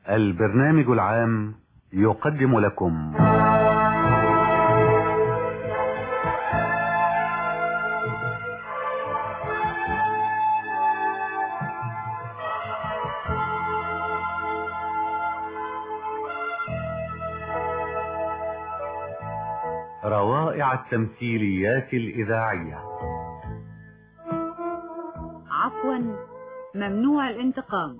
البرنامج العام يقدم لكم روائع التمثيليات الإذاعية عفوا ممنوع الانتقام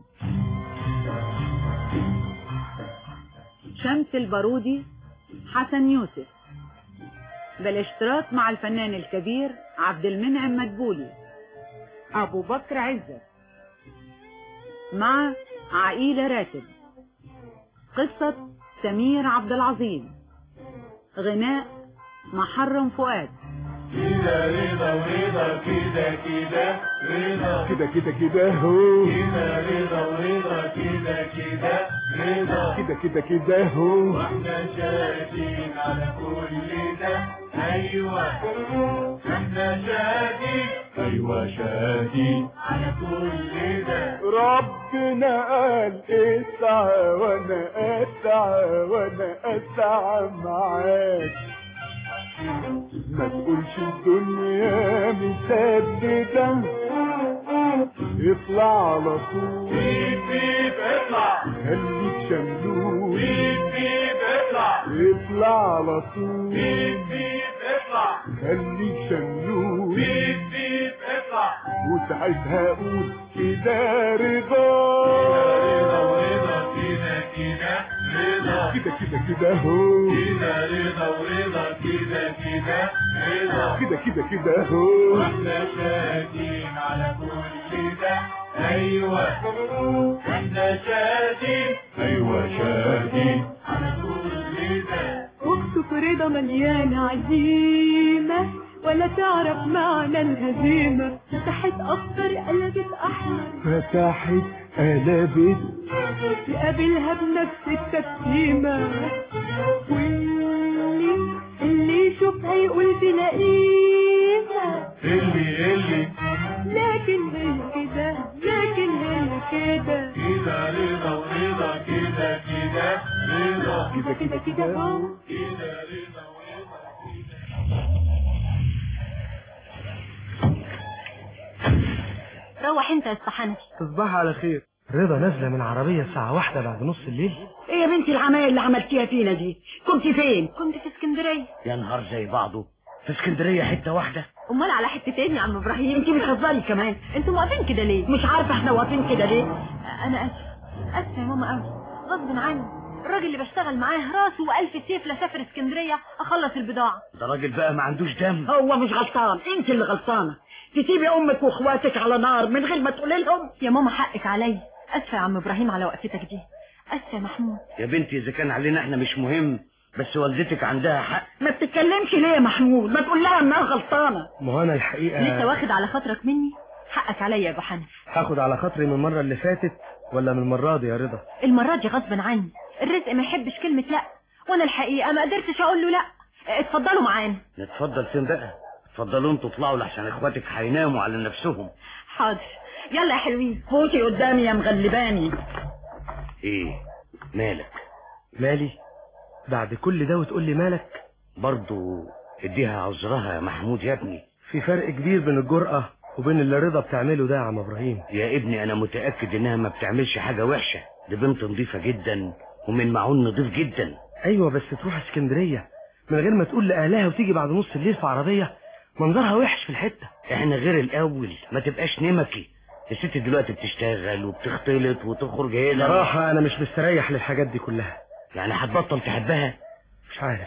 شمس البارودي حسن يوسف بالاشتراك مع الفنان الكبير عبد المنعم مدبولي أبو بكر عزت مع عائلة راتب قصة سمير عبد العظيم غناء محرم فؤاد كده رضا ورضا كده كده رضا كده كده كده هو كده رضا ورضا كده كده رضا كده كده كده هو واحنا شاهدين على كل ده ايوه احنا شاهدين ايوه شاهدين على كل ده ربنا قال اسعى وانا اسعى وانا اسعى معاك ما تقولش الدنيا مسددة اطلع على طول بيب بيب اطلع خليك شملول بيب بيب اطلع اطلع على طول بيب بيب اطلع خليك شملول بيب بيب اطلع وساعتها اقول كده رضا رضا ورضا كده كده رضا كده كده كده هو كده رضا ورضا كده كده رضا كده كده كده هو واحنا شاهدين على كل ده ايوه احنا شاهدين ايوه شاهدين على كل ده اختك رضا مليانة عزيمة ولا تعرف معنى الهزيمة فتحت أكتر قلبت أحلى فتحت قلبت تقابلها بنفس التبسيمة واللي اللي يشوفها يقول تلاقيها اللي اللي لكن هي كده لكن هي كده كده رضا ورضا كده كده رضا كده كده كده هو كده رضا ورضا روح انت يا استحنفي تصبح على خير رضا نازله من عربيه الساعه واحدة بعد نص الليل ايه يا بنتي العمايل اللي عملتيها فينا دي كنت فين كنت في اسكندريه يا نهار زي بعضه في اسكندريه حته واحده امال على حتتين يا عم ابراهيم انت بتهزري كمان انتوا واقفين كده ليه مش عارفه احنا واقفين كده ليه انا اسفه اسفه يا ماما قوي غصب عني الراجل اللي بشتغل معاه راسه والف سيف لسافر اسكندريه اخلص البضاعه ده راجل بقى ما عندوش دم هو مش غلطان انت اللي غلطانه تسيبي امك واخواتك على نار من غير ما تقولي لهم يا ماما حقك عليا اسفه يا عم ابراهيم على وقفتك دي اسفه يا محمود يا بنتي اذا كان علينا احنا مش مهم بس والدتك عندها حق ما بتتكلمش ليه يا محمود ما تقول لها انها غلطانه ما هو انا الحقيقه لسه واخد على خاطرك مني حقك عليا يا ابو حنف هاخد على خاطري من المره اللي فاتت ولا من المره دي يا رضا المره دي غصب عني الرزق ما يحبش كلمه لا وانا الحقيقه ما قدرتش اقول له لا اتفضلوا معانا نتفضل فين بقى اتفضلوا انتوا اطلعوا لحسن اخواتك هيناموا على نفسهم حاضر يلا يا حلوين فوتي قدامي يا مغلباني ايه مالك مالي بعد كل ده وتقول لي مالك برضو اديها عذرها يا محمود يا ابني في فرق كبير بين الجرأة وبين اللي رضا بتعمله ده يا عم ابراهيم يا ابني انا متأكد انها ما بتعملش حاجة وحشة دي بنت نظيفة جدا ومن معون نظيف جدا ايوه بس تروح اسكندريه من غير ما تقول لاهلها وتيجي بعد نص الليل في عربيه منظرها وحش في الحته احنا غير الاول ما تبقاش نمكي الست دلوقتي بتشتغل وبتختلط وتخرج هنا صراحه انا مش مستريح للحاجات دي كلها يعني هتبطل تحبها مش عارف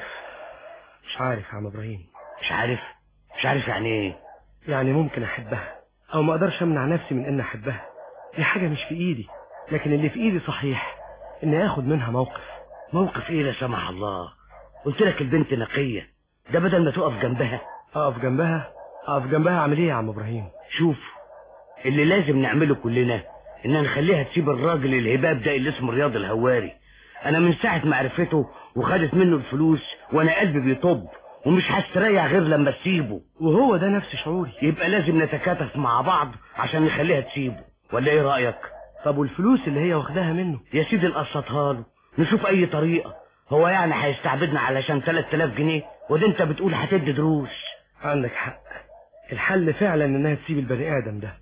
مش عارف يا عم ابراهيم مش عارف مش عارف يعني ايه يعني ممكن احبها او ما اقدرش امنع نفسي من ان احبها دي حاجه مش في ايدي لكن اللي في ايدي صحيح اني اخد منها موقف موقف ايه لا سمح الله قلت لك البنت نقية ده بدل ما تقف جنبها اقف جنبها اقف جنبها اعمل ايه يا عم ابراهيم شوف اللي لازم نعمله كلنا ان نخليها تسيب الراجل الهباب ده اللي اسمه رياض الهواري انا من ساعة ما عرفته وخدت منه الفلوس وانا قلبي بيطب ومش هستريح غير لما تسيبه وهو ده نفس شعوري يبقى لازم نتكاتف مع بعض عشان نخليها تسيبه ولا ايه رأيك طب والفلوس اللي هي واخداها منه يا سيدي نقسطها له نشوف اي طريقة هو يعني هيستعبدنا علشان 3000 جنيه وده انت بتقول هتدي دروس عندك حق الحل فعلا انها تسيب البني ادم ده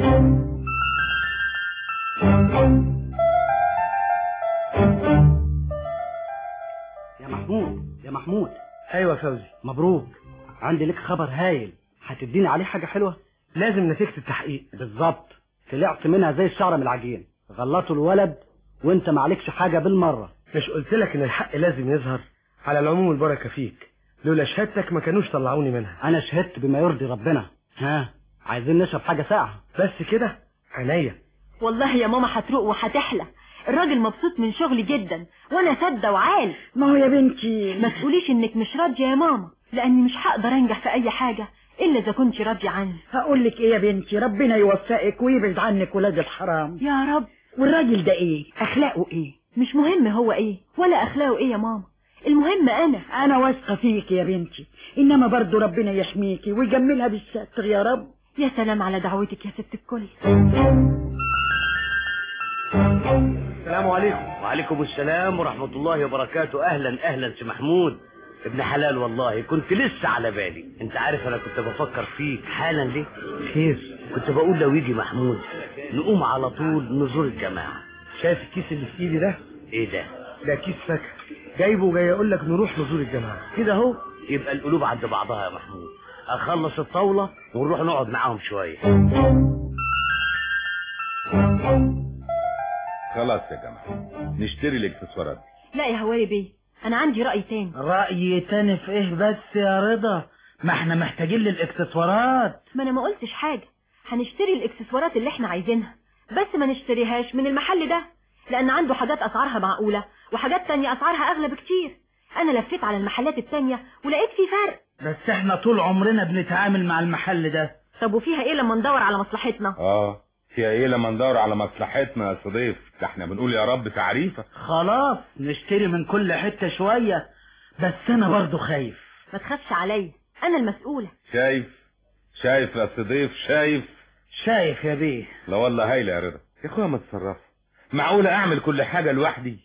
يا محمود يا محمود ايوه فوزي مبروك عندي لك خبر هايل هتديني عليه حاجة حلوة لازم نتيجة التحقيق بالظبط طلعت منها زي الشعر من العجين غلطوا الولد وانت معلكش حاجة بالمرة مش قلت لك ان الحق لازم يظهر على العموم البركة فيك لولا شهادتك ما كانوش طلعوني منها انا شهدت بما يرضي ربنا ها عايزين نشرب حاجة ساقعة بس كده عينيا والله يا ماما هتروق وهتحلى الراجل مبسوط من شغلي جدا وانا سادة وعال ما هو يا بنتي ما تقوليش انك مش راضية يا ماما لاني مش هقدر انجح في اي حاجة الا اذا كنت راضية عني هقول لك ايه يا بنتي ربنا يوفقك ويبعد عنك ولاد الحرام يا رب والراجل ده ايه اخلاقه ايه مش مهم هو ايه ولا اخلاقه ايه يا ماما المهم انا انا واثقه فيك يا بنتي انما برضو ربنا يحميكي ويجملها بالستر يا رب يا سلام على دعوتك يا ست الكل السلام عليكم وعليكم السلام ورحمة الله وبركاته اهلا اهلا سي محمود ابن حلال والله كنت لسه على بالي انت عارف انا كنت بفكر فيك حالا ليه خير كنت بقول لو يجي محمود نقوم على طول نزور الجماعة شايف الكيس اللي في ايدي ده ايه ده ده كيس فاكهة جايبه وجاي اقول لك نروح نزور الجماعة كده اهو يبقى القلوب عند بعضها يا محمود اخلص الطاولة ونروح نقعد معاهم شوية خلاص يا جماعة نشتري الاكسسوارات لا يا هواري بيه انا عندي رأي تاني رأي تاني في ايه بس يا رضا ما احنا محتاجين للاكسسوارات ما انا ما قلتش حاجة هنشتري الاكسسوارات اللي احنا عايزينها بس ما نشتريهاش من المحل ده لان عنده حاجات اسعارها معقولة وحاجات تانية اسعارها اغلى بكتير انا لفيت على المحلات التانية ولقيت في فرق بس احنا طول عمرنا بنتعامل مع المحل ده طب وفيها ايه لما ندور على مصلحتنا اه فيها ايه لما ندور على مصلحتنا يا صديف ده احنا بنقول يا رب تعريفة خلاص نشتري من كل حتة شوية بس انا برضو خايف ما تخافش عليا انا المسؤولة شايف شايف يا صديف شايف شايف يا بيه لا والله هايلة يا رضا يا اخويا ما تتصرف معقولة اعمل كل حاجة لوحدي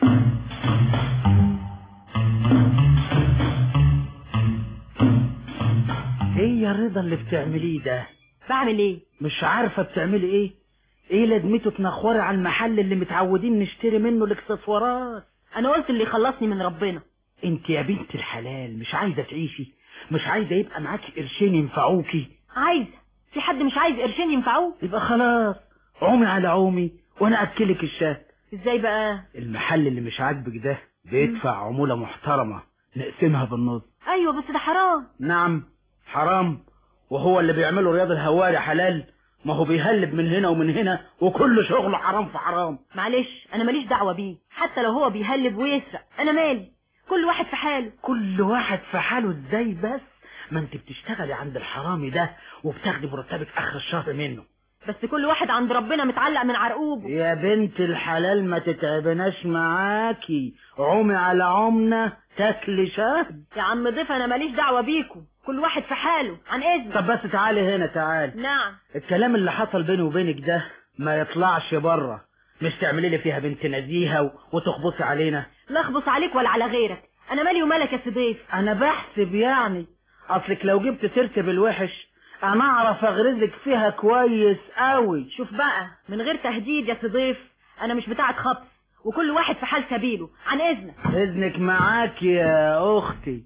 ايه يا رضا اللي بتعمليه ده بعمل ايه مش عارفة بتعملي ايه ايه لازمته تنخوري على المحل اللي متعودين نشتري منه الاكسسوارات انا قلت اللي يخلصني من ربنا انت يا بنت الحلال مش عايزة تعيشي مش عايزة يبقى معاكي قرشين ينفعوكي عايزة في حد مش عايز قرشين ينفعوه يبقى خلاص عومي على عومي وانا اكلك الشهر ازاي بقى المحل اللي مش عاجبك ده بيدفع عمولة محترمة نقسمها بالنص ايوه بس ده حرام نعم حرام وهو اللي بيعمله رياض الهواري حلال ما هو بيهلب من هنا ومن هنا وكل شغله حرام في حرام معلش انا ماليش دعوة بيه حتى لو هو بيهلب ويسرق انا مالي كل واحد في حاله كل واحد في حاله ازاي بس ما انت بتشتغلي عند الحرامي ده وبتاخدي مرتبك اخر الشهر منه بس كل واحد عند ربنا متعلق من عرقوبه يا بنت الحلال ما تتعبناش معاكي عمي على عمنا تاكلي شهد يا عم ضيف انا ماليش دعوة بيكم كل واحد في حاله عن اذنك طب بس تعالي هنا تعالي نعم الكلام اللي حصل بيني وبينك ده ما يطلعش بره مش تعملي لي فيها بنت نزيهة و- وتخبصي علينا لا اخبص عليك ولا على غيرك انا مالي ومالك يا صديف انا بحسب يعني اصلك لو جبت سيرتي بالوحش انا اعرف اغرزك فيها كويس قوي شوف بقى من غير تهديد يا صديف انا مش بتاعة خبص وكل واحد في حال سبيله عن اذنك اذنك معاك يا اختي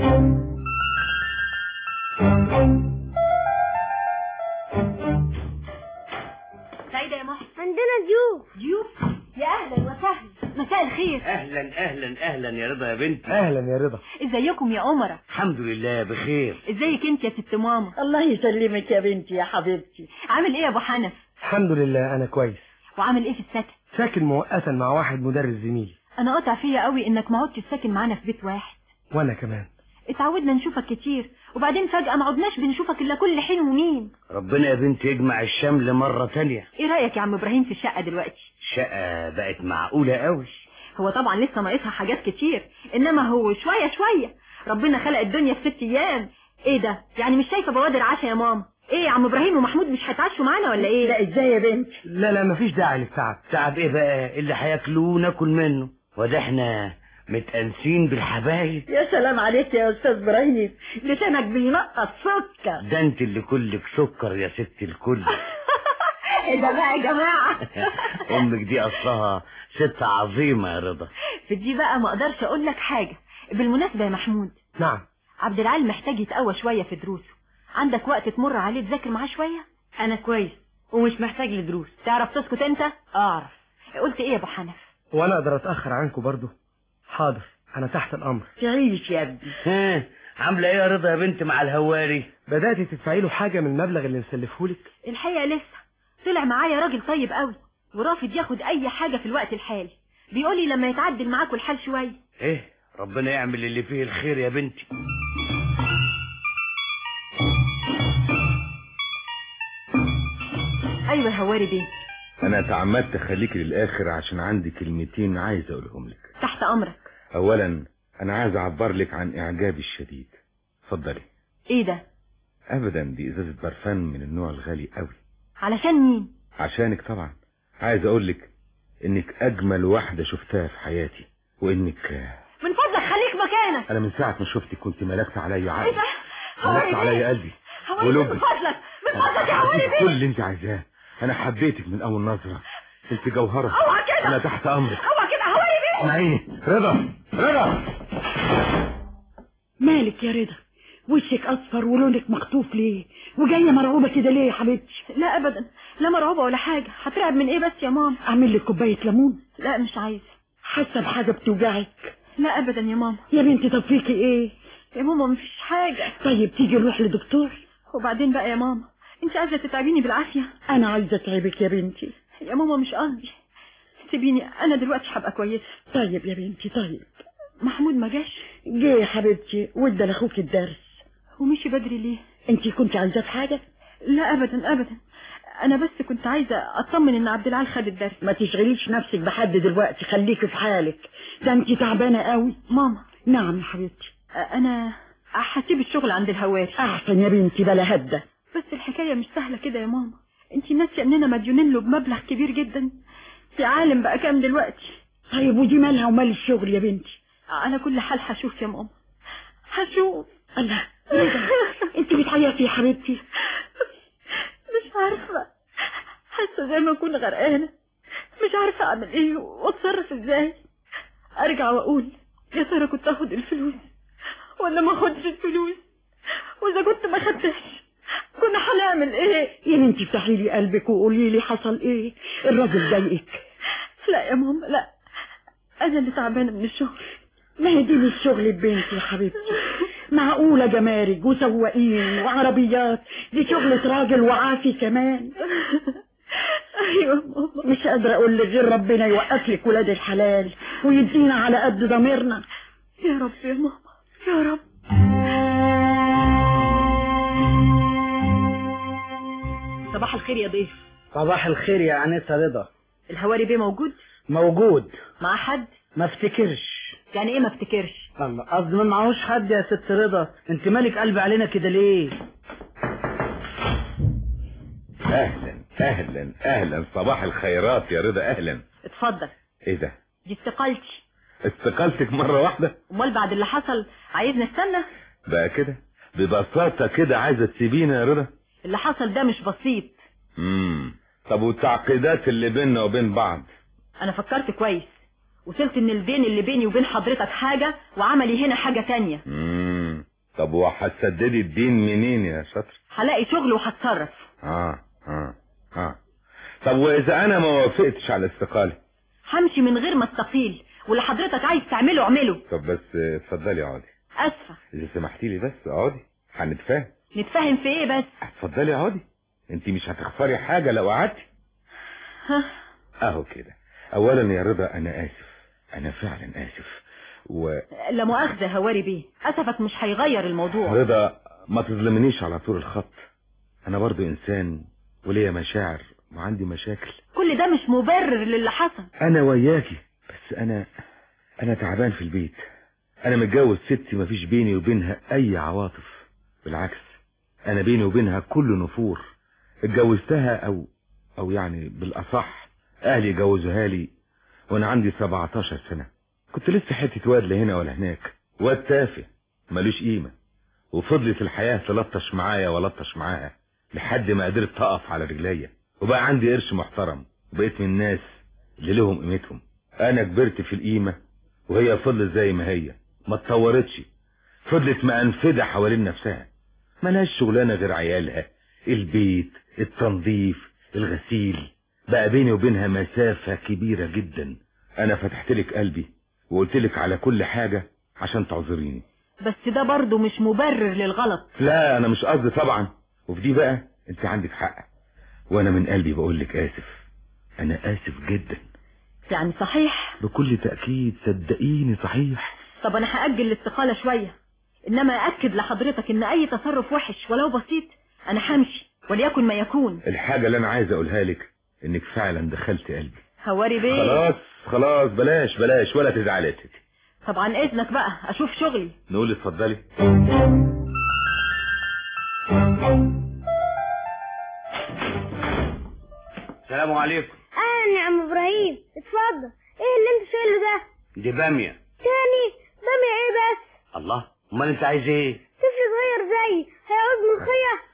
سعيدة يا محسن عندنا ضيوف ضيوف يا اهلا وسهلا مساء الخير اهلا اهلا اهلا يا رضا يا بنتي اهلا يا رضا ازيكم يا عمرة الحمد لله بخير ازيك انت يا ست ماما الله يسلمك يا بنتي يا حبيبتي عامل ايه يا ابو حنف الحمد لله انا كويس وعامل ايه في السكن ساكن مؤقتا مع واحد مدرس زميلي انا قاطع فيا قوي انك ما عدتش ساكن معانا في بيت واحد وانا كمان اتعودنا نشوفك كتير وبعدين فجأة ما عدناش بنشوفك الا كل حين ومين ربنا يا بنتي يجمع الشمل مرة تانية ايه رأيك يا عم ابراهيم في الشقة دلوقتي الشقة بقت معقولة قوي هو طبعا لسه ناقصها حاجات كتير انما هو شوية شوية ربنا خلق الدنيا في ست ايام ايه ده يعني مش شايفة بوادر عشا يا ماما ايه يا عم ابراهيم ومحمود مش هيتعشوا معانا ولا ايه لا ازاي يا بنت لا لا مفيش داعي للتعب تعب ايه بقى اللي هياكلوه ناكل منه وده احنا متأنسين بالحبايب يا سلام عليك يا استاذ ابراهيم لسانك بينقط سكر ده انت اللي كلك سكر يا ست الكل ايه ده بقى يا جماعه امك دي اصلها ست عظيمة يا رضا في دي بقى ما اقدرش اقول لك حاجه بالمناسبه يا محمود نعم عبد العال محتاج يتقوى شويه في دروسه عندك وقت تمر عليه تذاكر معاه شويه انا كويس ومش محتاج لدروس تعرف تسكت انت اعرف قلت ايه يا ابو حنف وانا اقدر اتاخر عنكم برضو حاضر انا تحت الامر تعيش يا ابني ها عاملة ايه يا رضا يا بنت مع الهواري بدات تدفعي له حاجه من المبلغ اللي مسلفهولك الحقيقه لسه طلع معايا راجل طيب قوي ورافض ياخد اي حاجه في الوقت الحالي بيقول لي لما يتعدل معاكوا الحال شويه ايه ربنا يعمل اللي فيه الخير يا بنتي ايوه يا هواري بيه انا تعمدت اخليكي للاخر عشان عندي كلمتين عايز اقولهم لك تحت امرك اولا انا عايز اعبر لك عن اعجابي الشديد اتفضلي ايه ده ابدا دي ازازه برفان من النوع الغالي قوي علشان مين عشانك طبعا عايز اقول لك انك اجمل واحده شفتها في حياتي وانك من فضلك خليك مكانك انا من ساعه ما شفتك كنت ملكت عليا ايه عقلي ده هواري ملكت بيه عليا قلبي هواري بيه من ولبي فضلك من فضلك يا أنا هواري هديك كل بيه اللي انت عايزاه انا حبيتك من اول نظره انت جوهره اوعى كده انا تحت امرك اوعى كده هواري بيه اسمعيني رضا رضا مالك يا رضا وشك اصفر ولونك مخطوف ليه وجايه مرعوبه كده ليه يا حبيبتي لا ابدا لا مرعوبه ولا حاجه هترعب من ايه بس يا ماما اعمل لك كوبايه ليمون لا مش عايزه حاسه بحاجه بتوجعك لا ابدا يا ماما يا بنتي طب فيكي ايه يا ماما مفيش حاجه طيب تيجي نروح لدكتور وبعدين بقى يا ماما انت عايزه تتعبيني بالعافيه انا عايزه اتعبك يا بنتي يا ماما مش قصدي سيبيني انا دلوقتي هبقى كويسه طيب يا بنتي طيب محمود ما جاش جه يا حبيبتي وادى لاخوك الدرس ومشي بدري ليه انت كنت عايزاه في حاجه لا ابدا ابدا انا بس كنت عايزه اطمن ان عبد العال خد الدرس ما تشغليش نفسك بحد دلوقتي خليكي في حالك ده انت تعبانه قوي ماما نعم يا حبيبتي انا هسيب الشغل عند الهواري احسن يا بنتي بلا هده بس الحكايه مش سهله كده يا ماما انت ناسيه اننا مديونين له بمبلغ كبير جدا في عالم بقى كام دلوقتي طيب ودي مالها ومال الشغل يا بنتي على كل حال هشوف يا ماما هشوف الله ايه ده انت بتعيطي يا حبيبتي مش عارفه حاسه زي ما اكون غرقانه مش عارفه اعمل ايه واتصرف ازاي ارجع واقول يا ترى كنت اخد الفلوس ولا ما اخدش الفلوس واذا كنت ما خدتش كنا هنعمل ايه يا بنتي افتحي لي قلبك وقولي لي حصل ايه الراجل ضايقك لا يا ماما لا انا اللي تعبانه من الشغل ما هي دي مش شغل بنتي يا حبيبتي معقولة جمارك وسواقين وعربيات دي شغلة راجل وعافي كمان ايوه ماما مش قادرة اقول لك غير ربنا يوقف لك ولاد الحلال ويدينا على قد ضميرنا يا رب يا ماما يا رب صباح الخير يا ضيف صباح الخير يا انسه رضا الهواري بيه موجود موجود مع حد ما افتكرش يعني ايه ما افتكرش الله قصدي ما معهوش حد يا ست رضا انت مالك قلبي علينا كده ليه اهلا اهلا اهلا صباح الخيرات يا رضا اهلا اتفضل ايه ده دي استقالتي استقالتك مرة واحدة امال بعد اللي حصل عايزني استنى بقى كده ببساطة كده عايزة تسيبينا يا رضا اللي حصل ده مش بسيط امم طب والتعقيدات اللي بيننا وبين بعض انا فكرت كويس وصلت ان الدين اللي بيني وبين حضرتك حاجة وعملي هنا حاجة تانية امم طب وهتسددي الدين منين يا شاطر هلاقي شغل وهتصرف اه اه اه طب واذا انا ما وافقتش على الاستقالة همشي من غير ما استقيل واللي حضرتك عايز تعمله اعمله طب بس آه، اتفضلي اقعدي اسفة اذا سمحتي لي بس اقعدي هنتفاهم نتفاهم في ايه بس اتفضلي اقعدي انت مش هتخسري حاجة لو قعدتي ها اهو كده اولا يا رضا انا اسف انا فعلا اسف و لا مؤاخذة يا هواري بيه اسفك مش هيغير الموضوع رضا ما تظلمنيش على طول الخط انا برضو انسان وليا مشاعر وعندي مشاكل كل ده مش مبرر للي حصل انا وياكي بس انا انا تعبان في البيت انا متجوز ستي مفيش بيني وبينها اي عواطف بالعكس انا بيني وبينها كل نفور اتجوزتها او او يعني بالاصح اهلي جوزوها لي وانا عندي 17 سنة كنت لسه حتة واد لا هنا ولا هناك واد تافه ملوش قيمة وفضلت الحياة تلطش معايا ولطش معاها لحد ما قدرت تقف على رجليا وبقى عندي قرش محترم وبقيت من الناس اللي لهم قيمتهم انا كبرت في القيمة وهي فضلت زي ما هي ما اتطورتش فضلت مأنفدة حوالين نفسها ملهاش شغلانة غير عيالها البيت التنظيف الغسيل بقى بيني وبينها مسافة كبيرة جدا انا فتحت لك قلبي وقلت لك على كل حاجة عشان تعذريني بس ده برضه مش مبرر للغلط لا انا مش قصدي طبعا وفي دي بقى انت عندك حق وانا من قلبي بقول لك اسف انا اسف جدا يعني صحيح بكل تأكيد صدقيني صحيح طب انا هأجل الاستقالة شوية انما اأكد لحضرتك ان اي تصرف وحش ولو بسيط انا همشي وليكن ما يكون الحاجة اللي انا عايز اقولها لك انك فعلا دخلت قلبي هواري بيه خلاص خلاص بلاش بلاش ولا تزعلي يا ستي طبعا اذنك بقى اشوف شغلي نقول اتفضلي السلام عليكم اهلا يا عم ابراهيم اتفضل ايه اللي انت شايله ده دي بامية تاني بامي ايه بس الله امال انت عايز ايه طفل صغير زيي هيعوز ملوخيه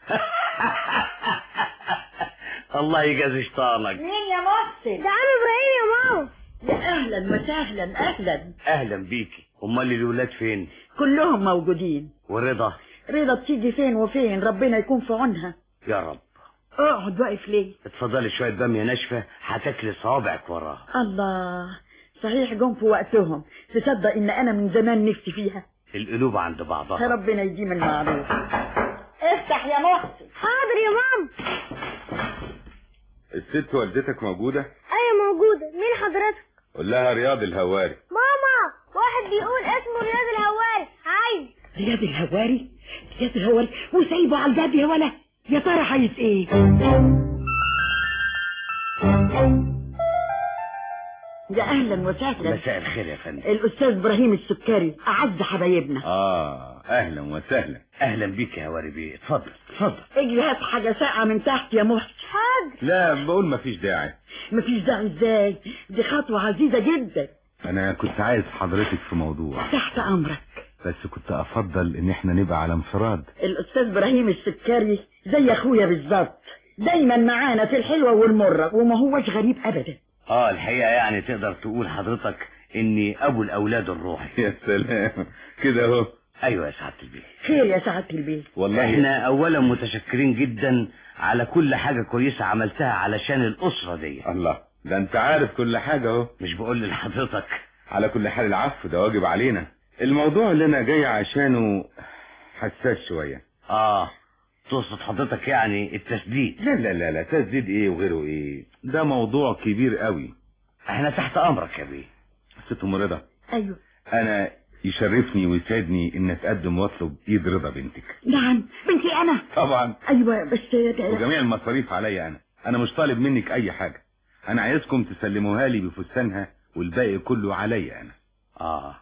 الله يجازي شيطانك مين يا محسن ده عم ابراهيم يا ماما يا اهلا وسهلا اهلا اهلا بيكي امال الولاد فين كلهم موجودين ورضا رضا بتيجي فين وفين ربنا يكون في عونها يا رب اقعد واقف ليه اتفضلي شوية بامية ناشفة هتاكلي صوابعك وراها الله صحيح جم في وقتهم تصدق ان انا من زمان نفسي فيها القلوب عند بعضها ربنا يديم المعروف افتح يا محسن حاضر يا ماما الست والدتك موجودة ايوه موجوده مين حضرتك قول لها رياض الهواري ماما واحد بيقول اسمه رياض الهواري عايز رياض الهواري رياض الهواري وسايبه على الباب يا ولا يا ترى عايز ايه يا اهلا وسهلا مساء الخير يا فندم الاستاذ ابراهيم السكري اعز حبايبنا اه اهلا وسهلا اهلا بيك يا هواري بيه اتفضل اتفضل اجي هات حاجه ساقعه من تحت يا محسن حاضر لا بقول مفيش داعي مفيش داعي ازاي دي خطوه عزيزه جدا انا كنت عايز حضرتك في موضوع تحت امرك بس كنت افضل ان احنا نبقى على انفراد الاستاذ ابراهيم السكري زي اخويا بالظبط دايما معانا في الحلوه والمره وما هوش غريب ابدا اه الحقيقة يعني تقدر تقول حضرتك اني ابو الاولاد الروحي يا سلام كده اهو ايوه يا سعادة البيه خير يا سعاده البيت والله احنا اولا متشكرين جدا على كل حاجة كويسة عملتها علشان الاسرة دي الله ده انت عارف كل حاجة اهو مش بقول لحضرتك على كل حال العفو ده واجب علينا الموضوع اللي انا جاي عشانه حساس شوية اه تقصد حضرتك يعني التسديد لا لا لا لا تسديد ايه وغيره ايه ده موضوع كبير قوي احنا تحت امرك يا بيه ست ام رضا ايوه انا يشرفني ويسعدني ان اتقدم واطلب ايد رضا بنتك نعم بنتي انا طبعا ايوه بس وجميع المصاريف عليا انا انا مش طالب منك اي حاجة انا عايزكم تسلموها لي بفستانها والباقي كله عليا انا اه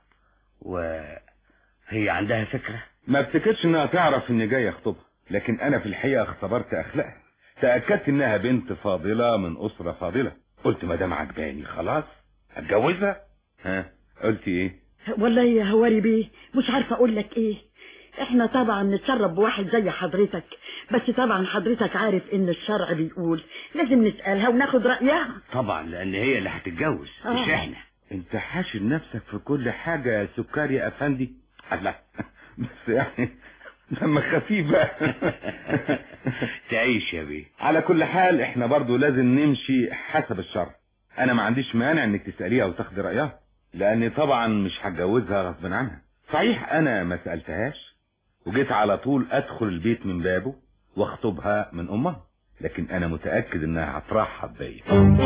وهي عندها فكرة ما افتكرش انها تعرف اني جاي اخطبها لكن انا في الحقيقة اختبرت اخلاقها تأكدت انها بنت فاضلة من اسرة فاضلة قلت ما دام عجباني خلاص اتجوزها ها قلت ايه والله يا هواري بيه مش عارفه اقول لك ايه احنا طبعا نتشرف بواحد زي حضرتك بس طبعا حضرتك عارف ان الشرع بيقول لازم نسألها وناخد رأيها طبعا لان هي اللي هتتجوز مش آه. احنا انت حاشر نفسك في كل حاجة يا سكري يا افندي الله بس يعني لما خفيف بقى تعيش يا بيه على كل حال احنا برضو لازم نمشي حسب الشرع انا ما عنديش مانع انك تسأليها وتاخدي رأيها لاني طبعا مش هتجوزها غصب عنها صحيح انا ما سألتهاش وجيت على طول ادخل البيت من بابه واخطبها من امها لكن انا متأكد انها هترحب بيا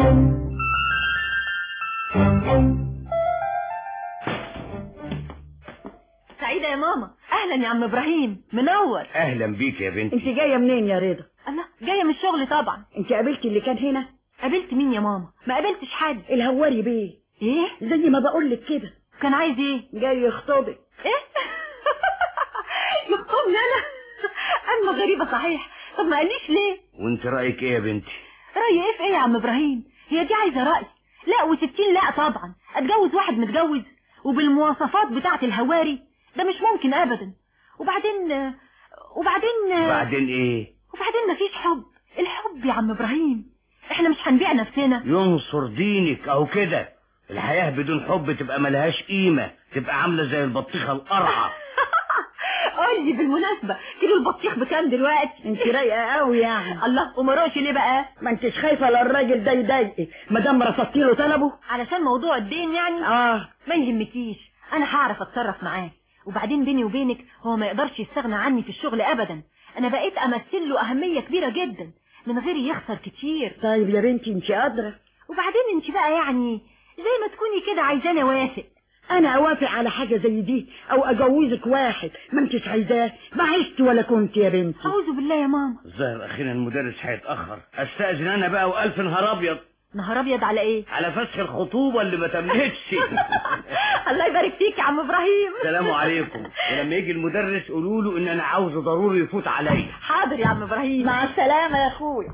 سعيدة يا ماما اهلا يا عم ابراهيم منور اهلا بيك يا بنتي انت جاية منين يا رضا الله جاية من الشغل طبعا انت قابلتي اللي كان هنا قابلت مين يا ماما ما قابلتش حد الهواري بيه ايه زي ما بقول لك كده كان عايز ايه جاي يخطبك ايه يخطبني انا أما غريبة صحيح طب ما قاليش ليه وانت رايك ايه يا بنتي رأي ايه في ايه يا عم ابراهيم هي دي عايزة رأي لا وستين لا طبعا اتجوز واحد متجوز وبالمواصفات بتاعة الهواري ده مش ممكن ابدا وبعدين وبعدين بعدين ايه وبعدين مفيش حب الحب يا عم ابراهيم احنا مش هنبيع نفسنا ينصر دينك اهو كده الحياة بدون حب تبقى ملهاش قيمة تبقى عاملة زي البطيخة القرعة قول لي بالمناسبة كيلو البطيخ بكام دلوقتي انت رايقه قوي يعني الله ومروش ليه بقى ما انتش خايفه لا الراجل ده يضايقك ما دام رصدتي له طلبه علشان موضوع الدين يعني اه ما يهمكيش انا هعرف اتصرف معاه وبعدين بيني وبينك هو ما يقدرش يستغنى عني في الشغل ابدا انا بقيت امثل له اهمية كبيرة جدا من غير يخسر كتير طيب يا بنتي انت قادره وبعدين انت بقى يعني زي ما تكوني كده عايزاني اوافق انا اوافق على حاجه زي دي او اجوزك واحد ما انتش عايزاه ما عشت ولا كنت يا بنتي اعوذ بالله يا ماما الظاهر اخيرا المدرس هيتأخر استأذن انا بقى والف نهار ابيض نهار ابيض على ايه على فسخ الخطوبة اللي ما تمتش الله يبارك فيك يا عم ابراهيم السلام عليكم ولما يجي المدرس قولوا له ان انا عاوزه ضروري يفوت عليا حاضر يا عم ابراهيم مع السلامه يا اخويا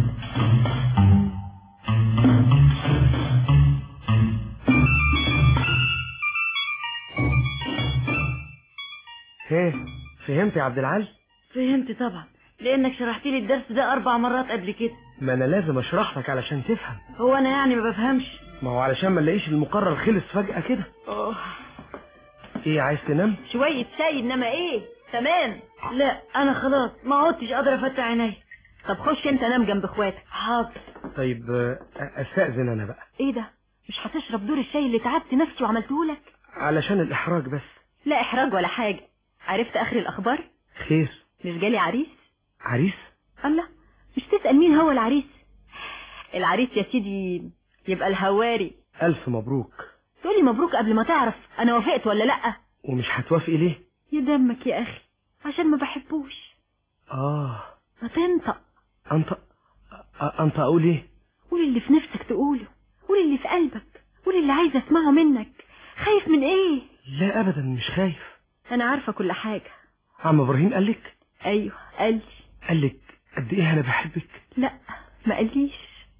ايه فهمت يا عبد العال فهمت طبعا لانك شرحت لي الدرس ده اربع مرات قبل كده ما انا لازم اشرح لك علشان تفهم هو انا يعني ما بفهمش ما هو علشان ما نلاقيش المقرر خلص فجأة كده أوه. ايه عايز تنام شوية شاي انما ايه تمام لا انا خلاص ما عدتش قادره افتح عيني طب خش انت نام جنب اخواتك حاضر طيب آه، استأذن انا بقى ايه ده مش هتشرب دور الشاي اللي تعبت نفسي وعملته لك علشان الاحراج بس لا احراج ولا حاجة عرفت اخر الاخبار خير مش جالي عريس عريس الله مش تسأل مين هو العريس العريس يا سيدي يبقى الهواري الف مبروك تقولي مبروك قبل ما تعرف انا وافقت ولا لا ومش هتوافقي ليه يا دمك يا اخي عشان ما بحبوش اه ما تنطق انت أ- انت اقول ايه قول اللي في نفسك تقوله قول اللي في قلبك قول اللي عايز اسمعه منك خايف من ايه لا ابدا مش خايف انا عارفة كل حاجة عم ابراهيم قال لك ايوه قال لي قال لك قد ايه انا بحبك لا ما قاليش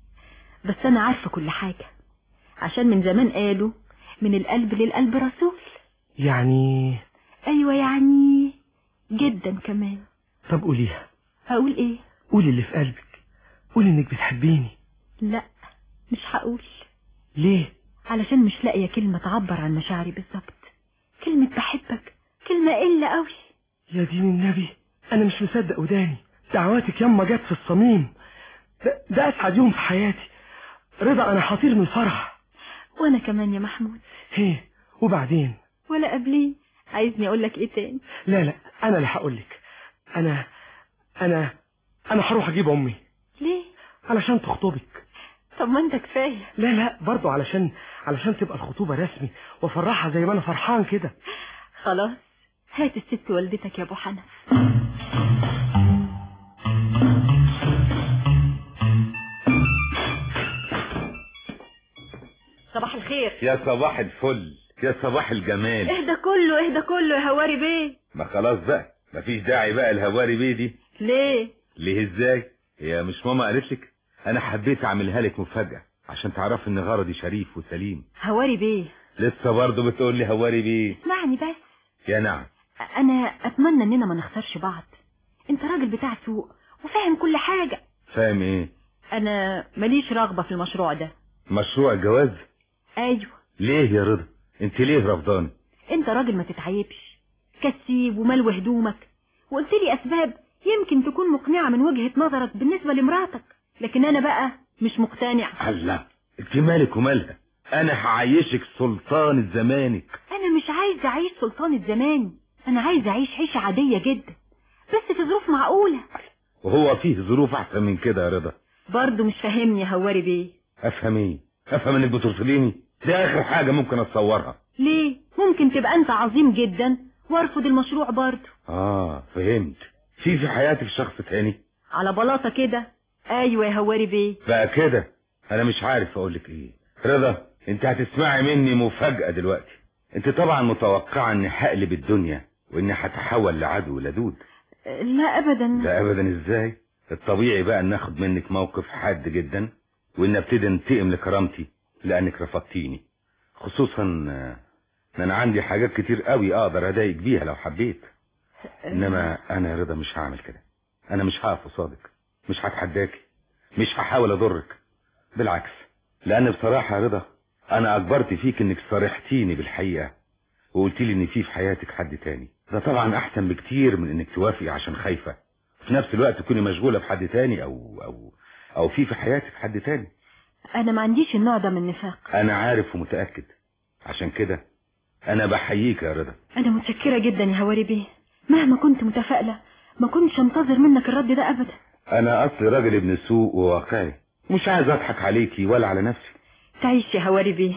بس انا عارفة كل حاجة عشان من زمان قالوا من القلب للقلب رسول يعني ايوه يعني جدا كمان طب قوليها هقول ايه قولي اللي في قلبك قولي انك بتحبيني لا مش هقول ليه علشان مش لاقية كلمة تعبر عن مشاعري بالظبط كلمة بحبك كلمة قلة قوي يا دين النبي انا مش مصدق وداني دعواتك ياما جت في الصميم ده, ده اسعد يوم في حياتي رضا انا حطير من الفرح وانا كمان يا محمود هيه وبعدين ولا قبليه عايزني اقول لك ايه تاني لا لا انا اللي هقول لك انا انا انا هروح اجيب امي ليه علشان تخطبك طب ما انت كفايه لا لا برضو علشان علشان تبقى الخطوبة رسمي وافرحها زي ما انا فرحان كده خلاص هات الست والدتك يا ابو حنف صباح الخير يا صباح الفل يا صباح الجمال اهدى كله اهدى كله يا هواري بيه ما خلاص بقى مفيش داعي بقى الهواري بيه دي ليه ليه ازاي هي مش ماما قالت لك انا حبيت اعملها لك مفاجأة عشان تعرفي ان غرضي شريف وسليم هواري بيه لسه برضه بتقول لي هواري بيه اسمعني بس يا نعم انا اتمنى اننا ما نخسرش بعض انت راجل بتاع سوق وفاهم كل حاجة فاهم ايه انا ماليش رغبة في المشروع ده مشروع الجواز ايوه ليه يا رضا انت ليه رفضاني انت راجل ما تتعيبش كسيب وملو هدومك وقلت لي اسباب يمكن تكون مقنعة من وجهة نظرك بالنسبة لمراتك لكن انا بقى مش مقتنع الله انت مالك ومالها انا هعيشك سلطان زمانك انا مش عايز اعيش سلطانة زماني انا عايز اعيش عيشة عادية جدا بس في ظروف معقولة وهو فيه ظروف احسن من كده يا رضا برضه مش فاهمني يا هواري بيه افهم ايه افهم انك بترفضيني دي اخر حاجة ممكن اتصورها ليه ممكن تبقى انت عظيم جدا وارفض المشروع برضه اه فهمت في في حياتك شخص تاني على بلاطة كده ايوه يا هواري بيه بقى كده انا مش عارف اقولك ايه رضا انت هتسمعي مني مفاجأة دلوقتي انت طبعا متوقعة اني هقلب الدنيا واني هتحول لعدو لدود لا ابدا لا ابدا ازاي الطبيعي بقى ان ناخد منك موقف حاد جدا وان ابتدي انتقم لكرامتي لانك رفضتيني خصوصا آه، ان انا عندي حاجات كتير قوي اقدر اضايق بيها لو حبيت انما انا يا رضا مش هعمل كده انا مش هقف قصادك مش هتحداكي مش هحاول اضرك بالعكس لان بصراحه يا رضا انا اجبرت فيك انك صارحتيني بالحقيقه وقلت لي ان في في حياتك حد تاني ده طبعا احسن بكتير من انك توافقي عشان خايفه في نفس الوقت تكوني مشغوله بحد تاني او او او في في حياتك حد تاني انا ما عنديش النوع ده من النفاق انا عارف ومتاكد عشان كده انا بحييك يا رضا انا متشكرة جدا يا هواري بيه مهما كنت متفائلة ما كنتش انتظر منك الرد ده ابدا انا اصلي راجل ابن سوق وواقعي مش عايز اضحك عليكي ولا على نفسي تعيش يا هواري بيه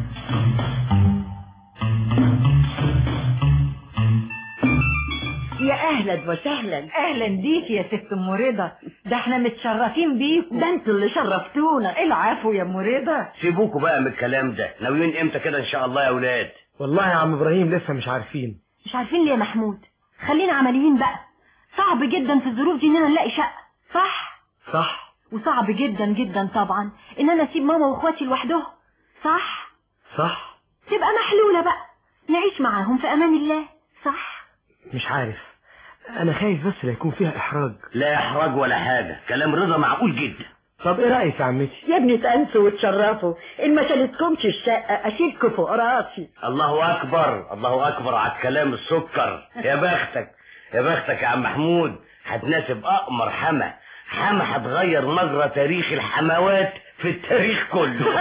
يا اهلا وسهلا اهلا بيك يا ست ام رضا ده احنا متشرفين بيكم ده انتوا اللي شرفتونا العفو يا ام رضا سيبوكوا بقى من الكلام ده ناويين امتى كده ان شاء الله يا اولاد والله يا عم ابراهيم لسه مش عارفين مش عارفين ليه يا محمود خلينا عمليين بقى صعب جدا في الظروف دي اننا نلاقي شقة صح صح وصعب جدا جدا طبعا ان انا اسيب ماما واخواتي لوحدهم صح صح تبقى محلولة بقى نعيش معاهم في امان الله صح مش عارف انا خايف بس لا يكون فيها احراج لا احراج ولا حاجه كلام رضا معقول جدا طب ايه رايك يا عمتي يا ابني تأنسوا وتشرفوا ان ما شالتكمش الشقة اشيلكوا فوق راسي الله اكبر الله اكبر على الكلام السكر يا بختك يا بختك يا عم محمود هتناسب اقمر حما حما هتغير مجرى تاريخ الحموات في التاريخ كله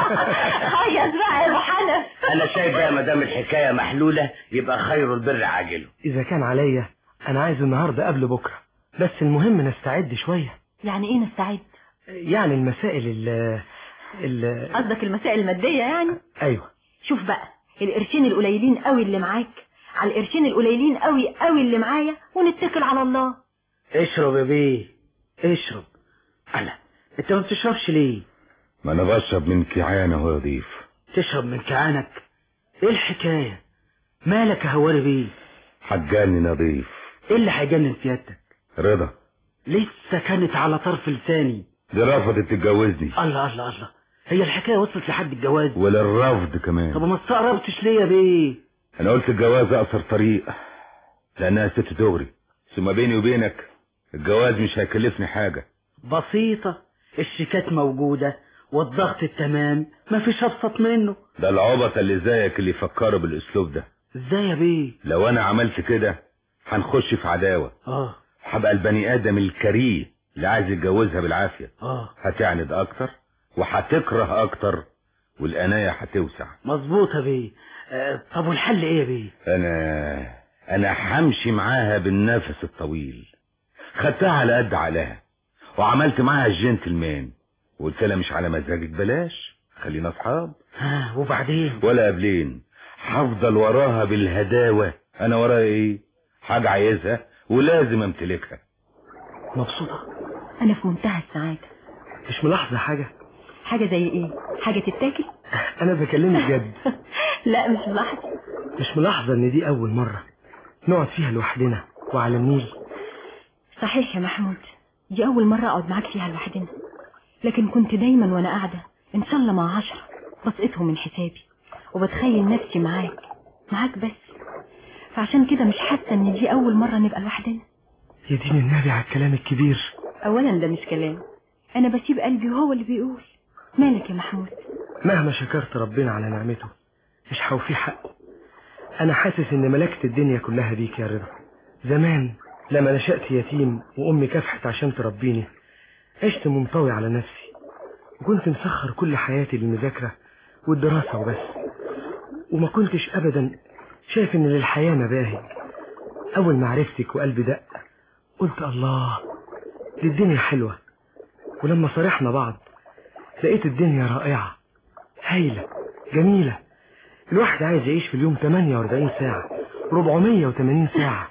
هيا بقى يا روحنا انا شايف بقى ما دام الحكايه محلوله يبقى خير البر عاجله اذا كان عليا انا عايز النهارده قبل بكره بس المهم نستعد شويه يعني ايه نستعد يعني المسائل ال ال قصدك المسائل المادية يعني ايوه شوف بقى القرشين القليلين قوي اللي معاك على القرشين القليلين قوي قوي اللي معايا ونتكل على الله اشرب يا بيه اشرب انا انت ما بتشربش ليه ما انا بشرب من كيعانه وهو ضيف تشرب من كعانك ايه الحكايه مالك يا هواري بيه حجاني نظيف ايه اللي هيجنن سيادتك رضا لسه كانت على طرف لساني دي رفضت تتجوزني الله الله الله هي الحكايه وصلت لحد الجواز وللرفض طب كمان ما استقربتش ليه يا بيه انا قلت الجواز اقصر طريق لانها ست دغري ثم بيني وبينك الجواز مش هيكلفني حاجة بسيطة الشيكات موجودة والضغط التمام مفيش ابسط منه ده العبط اللي زيك اللي يفكروا بالاسلوب ده ازاي يا بيه لو انا عملت كده هنخش في عداوة اه هبقى البني ادم الكريه اللي عايز يتجوزها بالعافية اه هتعند اكتر وهتكره اكتر والقناية هتوسع مظبوط يا بيه آه طب والحل ايه يا بيه انا انا همشي معاها بالنفس الطويل خدتها على قد عقلها وعملت معاها الجنتلمان وقلت لها مش على مزاجك بلاش خلينا اصحاب ها وبعدين ولا قبلين هفضل وراها بالهداوة انا وراها ايه حاجة عايزها ولازم امتلكها مبسوطة انا في منتهى السعادة مش ملاحظة حاجة حاجة زي ايه حاجة تتاكل انا بكلمك جد لا مش ملاحظة مش ملاحظة ان دي اول مرة نقعد فيها لوحدنا وعلى النيل صحيح يا محمود دي اول مرة اقعد معاك فيها لوحدنا لكن كنت دايما وانا قاعدة ان شاء الله مع عشرة بسقطهم من حسابي وبتخيل نفسي معاك معاك بس فعشان كده مش حاسة ان دي اول مرة نبقى لوحدنا يدين النبي على الكلام الكبير اولا ده مش كلام انا بسيب قلبي وهو اللي بيقول مالك يا محمود مهما شكرت ربنا على نعمته مش هوفيه حقه انا حاسس ان ملكت الدنيا كلها بيك يا رضا زمان لما نشأت يتيم وامي كافحت عشان تربيني عشت منطوي على نفسي وكنت مسخر كل حياتي للمذاكرة والدراسة وبس وما كنتش ابدا شايف ان للحياة مباهج اول ما عرفتك وقلبي دق قلت الله دي الدنيا حلوة ولما صارحنا بعض لقيت الدنيا رائعة هايلة جميلة الواحد عايز يعيش في اليوم 48 ساعة 480 ساعة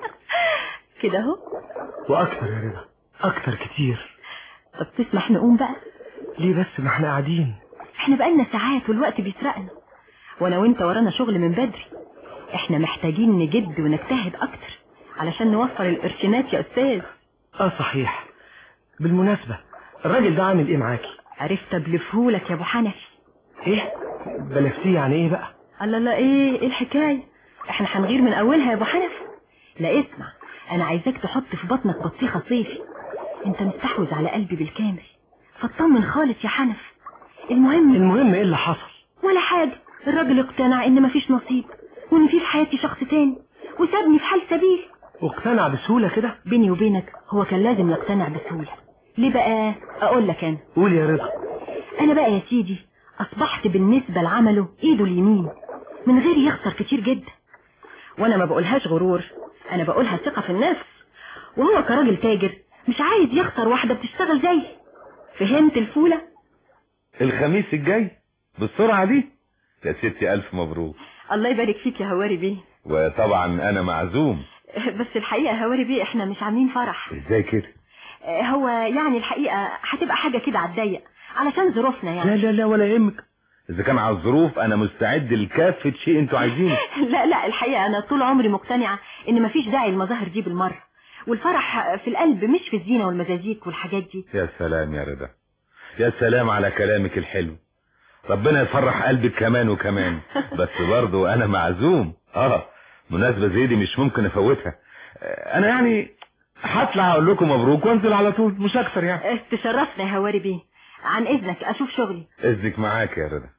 كده اهو وأكتر يا رضا أكتر كتير طب تسمح نقوم بقى ليه بس ما احنا قاعدين احنا بقالنا ساعات والوقت بيسرقنا وانا وانت ورانا شغل من بدري احنا محتاجين نجد ونجتهد اكتر علشان نوفر القرشينات يا استاذ اه صحيح بالمناسبة الراجل ده عامل ايه معاكي عرفت ابلفهولك يا ابو حنفي ايه بلفتيه يعني ايه بقى الله لا ايه ايه الحكاية احنا هنغير من اولها يا ابو حنفي لا اسمع انا عايزاك تحط في بطنك بطيخة صيفي انت مستحوذ على قلبي بالكامل فاطمن خالص يا حنف المهم المهم ايه اللي حصل ولا حاجة الراجل اقتنع ان مفيش نصيب وان في في حياتي شخص تاني وسابني في حال سبيل واقتنع بسهولة كده بيني وبينك هو كان لازم يقتنع بسهولة ليه بقى اقول لك انا قول يا رضا انا بقى يا سيدي اصبحت بالنسبة لعمله ايده اليمين من غير يخسر كتير جدا وانا ما بقولهاش غرور انا بقولها ثقة في النفس وهو كراجل تاجر مش عايز يخسر واحدة بتشتغل زي فهمت الفولة الخميس الجاي بالسرعة دي يا ستي ألف مبروك الله يبارك فيك يا هواري بيه وطبعا أنا معزوم بس الحقيقة يا هواري بيه احنا مش عاملين فرح ازاي كده هو يعني الحقيقة هتبقى حاجة كده على الضيق علشان ظروفنا لا يعني لا لا ولا يهمك إذا كان على الظروف أنا مستعد لكافة شيء أنتوا عايزينه لا لا الحقيقة أنا طول عمري مقتنعة إن مفيش داعي المظاهر دي بالمرة والفرح في القلب مش في الزينة والمزازيك والحاجات دي يا سلام يا رضا يا سلام على كلامك الحلو ربنا يفرح قلبك كمان وكمان بس برضو أنا معزوم آه مناسبة زي دي مش ممكن أفوتها آه، أنا يعني هطلع أقول لكم مبروك وأنزل على طول مش أكتر يعني تشرفنا يا هواري بيه عن إذنك أشوف شغلي إذنك معاك يا رضا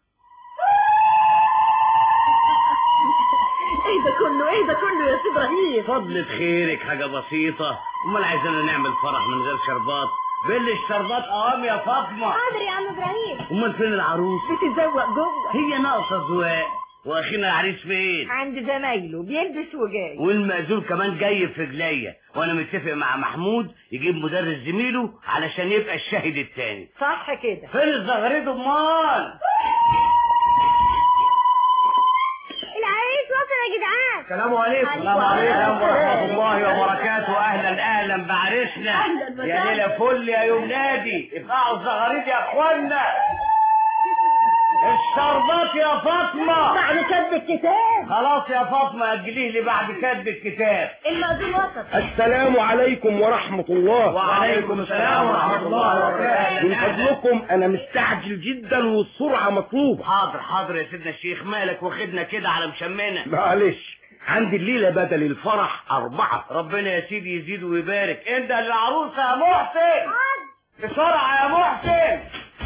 ايه ده كله ايه ده كله يا سيد ابراهيم فضلة خيرك حاجة بسيطة امال عايزانا نعمل فرح من غير شربات بل الشربات قوام يا فاطمة حاضر يا عم ابراهيم امال فين العروس بتتزوق جوه هي ناقصة زواق واخينا العريس فين عند زمايله بيلبس وجاي والمأذون كمان جاي في رجليا وانا متفق مع محمود يجيب مدرس زميله علشان يبقى الشاهد التاني صح كده فين الزغريد امال العريس وصل يا جدعان السلام عليكم السلام عليكم ورحمة الله وبركاته أهلا أهلا بعرسنا أهلاً يا وسهلاً. ليلة فل يا يوم نادي ابقعوا الزغاريد يا اخوانا الشربات يا فاطمة بعد كتب الكتاب خلاص يا فاطمة أجليه لي بعد كتب الكتاب المأذون وصل السلام عليكم ورحمة الله وعليكم السلام ورحمة الله وبركاته من فضلكم أنا مستعجل جدا والسرعة مطلوبة حاضر حاضر يا سيدنا الشيخ مالك واخدنا كده على مشمنا معلش عندي الليلة بدل الفرح أربعة ربنا يا سيدي يزيد ويبارك انت للعروسة يا محسن بسرعة يا محسن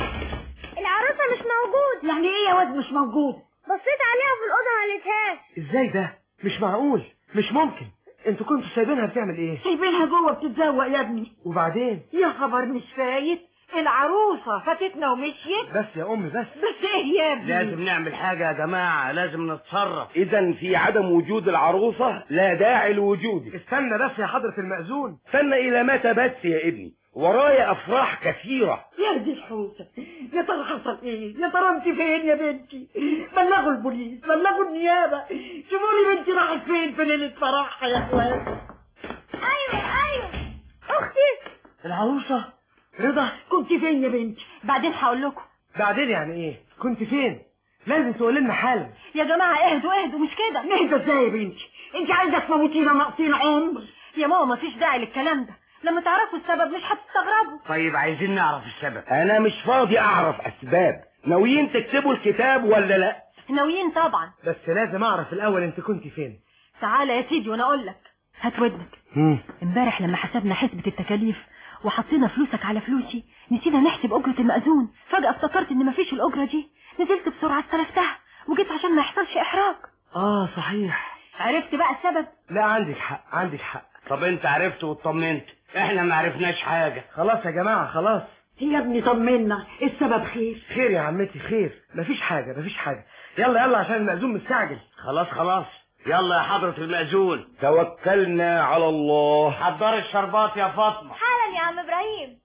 العروسة مش موجود يعني ايه يا واد مش موجود بصيت عليها في الأوضة ما لقيتهاش ازاي ده مش معقول مش ممكن انتوا كنتوا سايبينها بتعمل ايه سايبينها جوه بتتزوق يا ابني وبعدين يا خبر مش فايت العروسة فاتتنا ومشيت بس يا ام بس بس ايه يا ابني لازم نعمل حاجة يا جماعة لازم نتصرف إذا في عدم وجود العروسة لا داعي لوجودك استنى بس يا حضرة المأذون استنى إلى متى بس يا ابني ورايا أفراح كثيرة يا دي الحوسة يا ترى حصل ايه يا ترى انت فين يا بنتي بلغوا البوليس بلغوا النيابة شوفوا لي بنتي راحت فين في ليلة فرحها يا اخوان أيوة أيوة أختي العروسة رضا كنت فين يا بنتي بعدين هقول لكم بعدين يعني ايه كنت فين لازم تقول لنا حالا يا جماعة اهدوا اهدوا مش كده نهدى ازاي يا بنتي انت عايزة تموتينا ناقصين عمر يا ماما مفيش داعي للكلام ده لما تعرفوا السبب مش هتستغربوا طيب عايزين نعرف السبب أنا مش فاضي أعرف أسباب ناويين تكتبوا الكتاب ولا لا ناويين طبعا بس لازم اعرف الاول انت كنت فين تعالى يا سيدي وانا اقول لك هات ودنك مم. امبارح لما حسبنا حسبة التكاليف وحطينا فلوسك على فلوسي نسينا نحسب أجرة المأذون فجأة افتكرت إن مفيش الأجرة دي نزلت بسرعة استلفتها وجيت عشان ما يحصلش إحراج اه صحيح عرفت بقى السبب لا عندك حق عندك حق طب انت عرفت واطمنت احنا ما عرفناش حاجة خلاص يا جماعة خلاص يا ابني طمنا السبب خير خير يا عمتي خير مفيش حاجة مفيش حاجة يلا يلا عشان المأذون مستعجل خلاص خلاص يلا يا حضرة المأذون توكلنا على الله حضر الشربات يا فاطمة حالا يا عم إبراهيم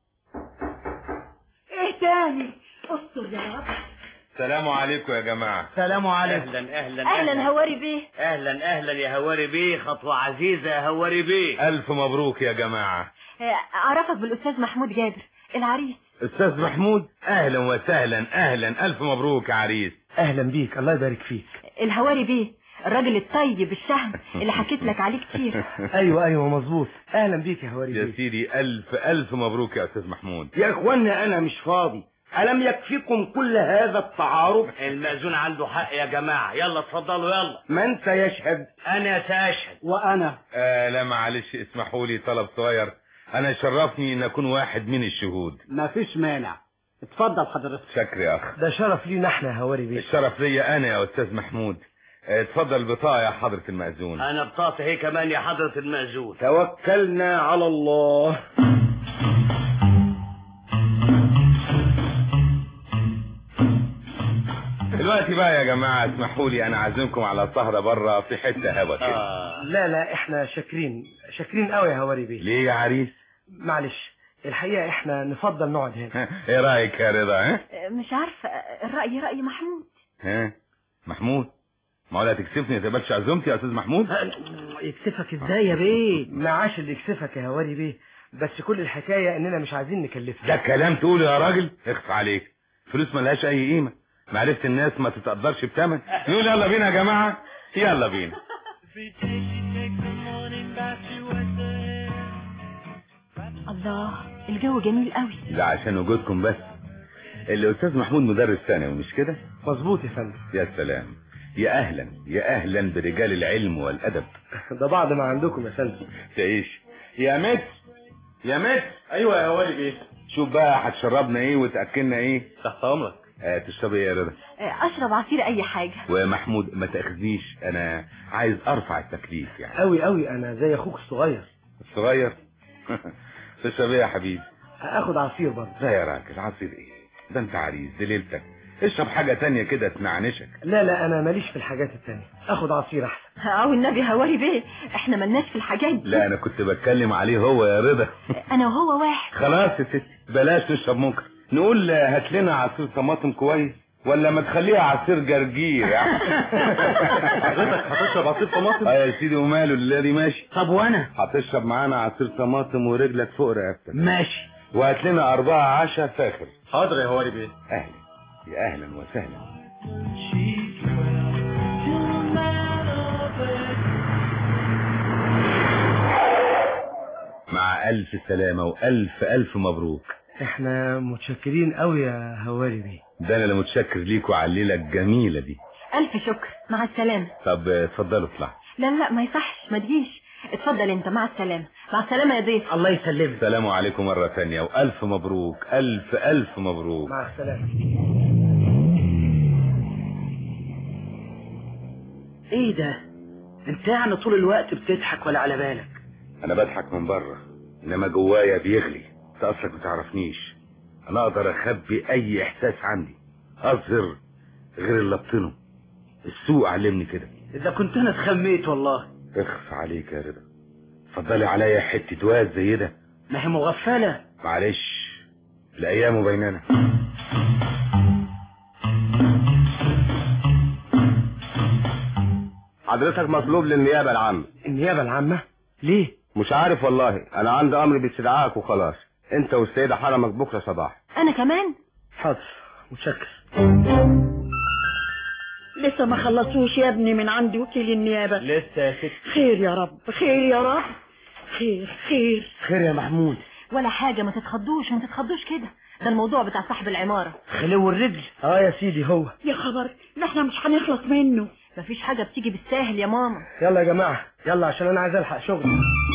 ايه تاني استر يا رب السلام عليكم يا جماعة سلام عليكم اهلا اهلا أهلا هواري بيه اهلا اهلا يا هواري بيه خطوة عزيزة يا هواري بيه ألف مبروك يا جماعة آه، أعرفك بالأستاذ محمود جابر العريس أستاذ محمود أهلا وسهلا أهلا ألف مبروك يا عريس اهلا بيك الله يبارك فيك الهواري بيه الراجل الطيب الشهم اللي حكيت لك عليه كتير ايوه ايوه مظبوط اهلا بيك يا هواري يا بيه سيدي الف الف مبروك يا استاذ محمود يا اخوانا انا مش فاضي ألم يكفيكم كل هذا التعارف المأذون عنده حق يا جماعة يلا اتفضلوا يلا من سيشهد أنا سأشهد وأنا آه لا معلش اسمحوا لي طلب صغير انا يشرفني ان اكون واحد من الشهود ما فيش مانع اتفضل حضرتك شكر يا اخ ده شرف لينا احنا يا هواري بيه الشرف ليا انا يا استاذ محمود آه، اتفضل البطاقه يا حضره المأذون أنا بطاقتي هي كمان يا حضرة المأذون توكلنا على الله دلوقتي بقى يا جماعه اسمحوا لي انا عازمكم على سهره بره في حته هوا كده آه. لا لا احنا شاكرين شاكرين قوي يا هواري بيه ليه يا عريس معلش الحقيقة احنا نفضل نقعد هنا ايه رايك يا رضا ها مش عارفة الرأي رأي محمود ها محمود ما ولا تكسفني ما تقبلش عزومتي يا استاذ محمود يكسفك ازاي يا بيه معاش اللي يكسفك يا هواري بيه بس كل الحكاية اننا مش عايزين نكلفك ده كلام تقوله يا راجل اخف عليك فلوس ملهاش اي قيمه معرفه الناس ما تتقدرش بتمن نقول يلا بينا يا جماعه يلا بينا الله الجو جميل قوي ده عشان وجودكم بس الاستاذ محمود مدرس ثانوي مش كده مظبوط يا فندم يا سلام يا اهلا يا اهلا برجال العلم والادب ده بعض ما عندكم يا فندم تعيش يا مت يا مت ايوه يا والي بيه شوف بقى هتشربنا ايه وتاكلنا ايه تحت امرك آه تشرب ايه يا رضا اشرب عصير اي حاجة ومحمود ما تاخذنيش انا عايز ارفع التكليف يعني قوي قوي انا زي اخوك الصغير الصغير تشرب ايه يا حبيبي هاخد عصير برضه لا يا راجل عصير ايه ده انت عريس دي ليلتك اشرب حاجة تانية كده تنعنشك لا لا انا ماليش في الحاجات التانية اخد عصير احسن او النبي هواري بيه احنا ملناش في الحاجات دي لا انا كنت بتكلم عليه هو يا رضا انا وهو واحد خلاص يا ستي بلاش نشرب منكر نقول هات لنا عصير طماطم كويس ولا ما تخليها عصير جرجير يعني حضرتك هتشرب عصير طماطم اه يا سيدي وماله الذي ماشي طب وانا هتشرب معانا عصير طماطم ورجلك فوق رقبتك ماشي وهات لنا أربعة عشاء فاخر حاضر يا والي بيه أهلا يا أهلا وسهلا مع ألف سلامة وألف ألف مبروك احنا متشكرين قوي يا هواري بيه ده أنا اللي متشكر ليكوا على الليلة الجميلة دي الف شكر مع السلامة طب اتفضلوا اطلع لا لا ما يصحش ما تجيش اتفضل انت مع السلامة مع السلامة يا ضيف الله يسلمك السلام عليكم مرة ثانية وألف مبروك ألف ألف مبروك مع السلامة ايه ده انت يعني طول الوقت بتضحك ولا على بالك أنا بضحك من بره إنما جوايا بيغلي أنت أصلك ما تعرفنيش أنا أقدر أخبي أي إحساس عندي أظهر غير اللي أبطنه السوق علمني كده اذا كنت انا اتخميت والله اخف عليك يا رضا اتفضلي عليا حتة واد زي ده ما هي مغفلة معلش الأيام بيننا حضرتك مطلوب للنيابة العامة النيابة العامة ليه مش عارف والله انا عندي امر باستدعائك وخلاص انت والسيدة حرمك بكرة صباح انا كمان حاضر متشكر لسه ما خلصوش يا ابني من عند وكيل النيابة لسه يا ست خير يا رب خير يا رب خير خير خير يا محمود ولا حاجة ما تتخضوش ما تتخضوش كده ده الموضوع بتاع صاحب العمارة خلو الرجل اه يا سيدي هو يا خبر ده احنا مش هنخلص منه مفيش حاجة بتيجي بالساهل يا ماما يلا يا جماعة يلا عشان انا عايز الحق شغل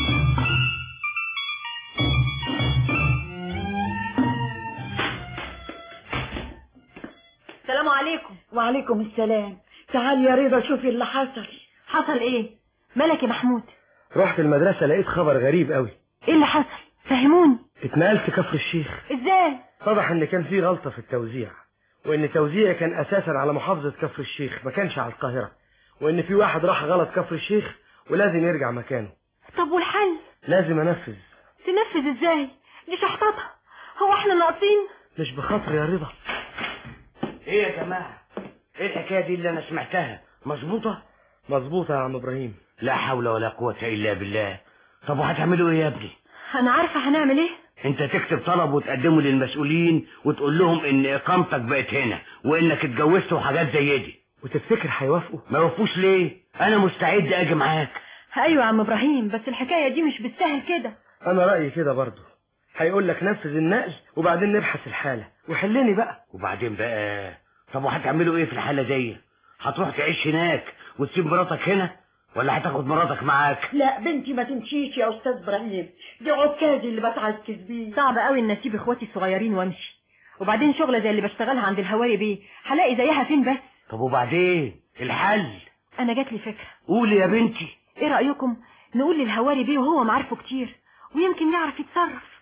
السلام عليكم وعليكم السلام تعال يا رضا شوفي اللي حصل حصل ايه مالك يا محمود رحت المدرسة لقيت خبر غريب قوي ايه اللي حصل فهموني اتنقلت كفر الشيخ ازاي اتضح ان كان في غلطة في التوزيع وان توزيعي كان اساسا على محافظة كفر الشيخ ما كانش على القاهرة وان في واحد راح غلط كفر الشيخ ولازم يرجع مكانه طب والحل لازم انفذ تنفذ ازاي دي شحطتها هو احنا ناقصين مش بخاطر يا رضا ايه يا جماعة ايه الحكاية دي اللي انا سمعتها مظبوطة مظبوطة يا عم ابراهيم لا حول ولا قوة الا بالله طب وهتعملوا ايه يا ابني انا عارفة هنعمل ايه انت تكتب طلب وتقدمه للمسؤولين وتقول لهم ان اقامتك بقت هنا وانك اتجوزت وحاجات زي دي وتفتكر هيوافقوا ما يوفوش ليه انا مستعد اجي معاك ايوه يا عم ابراهيم بس الحكايه دي مش بالسهل كده انا رايي كده برضه هيقول لك نفذ النقل وبعدين نبحث الحاله وحلني بقى وبعدين بقى طب وهتعملوا ايه في الحاله دي هتروح تعيش هناك وتسيب مراتك هنا ولا هتاخد مراتك معاك لا بنتي ما تمشيش يا استاذ ابراهيم دي عكازي اللي بتعكز بيه صعب قوي ان اسيب اخواتي الصغيرين وامشي وبعدين شغله زي اللي بشتغلها عند الهواري بيه هلاقي زيها فين بس طب وبعدين الحل انا جات لي فكره قولي يا بنتي ايه رايكم نقول للهواري بيه وهو معارفه كتير ويمكن يعرف يتصرف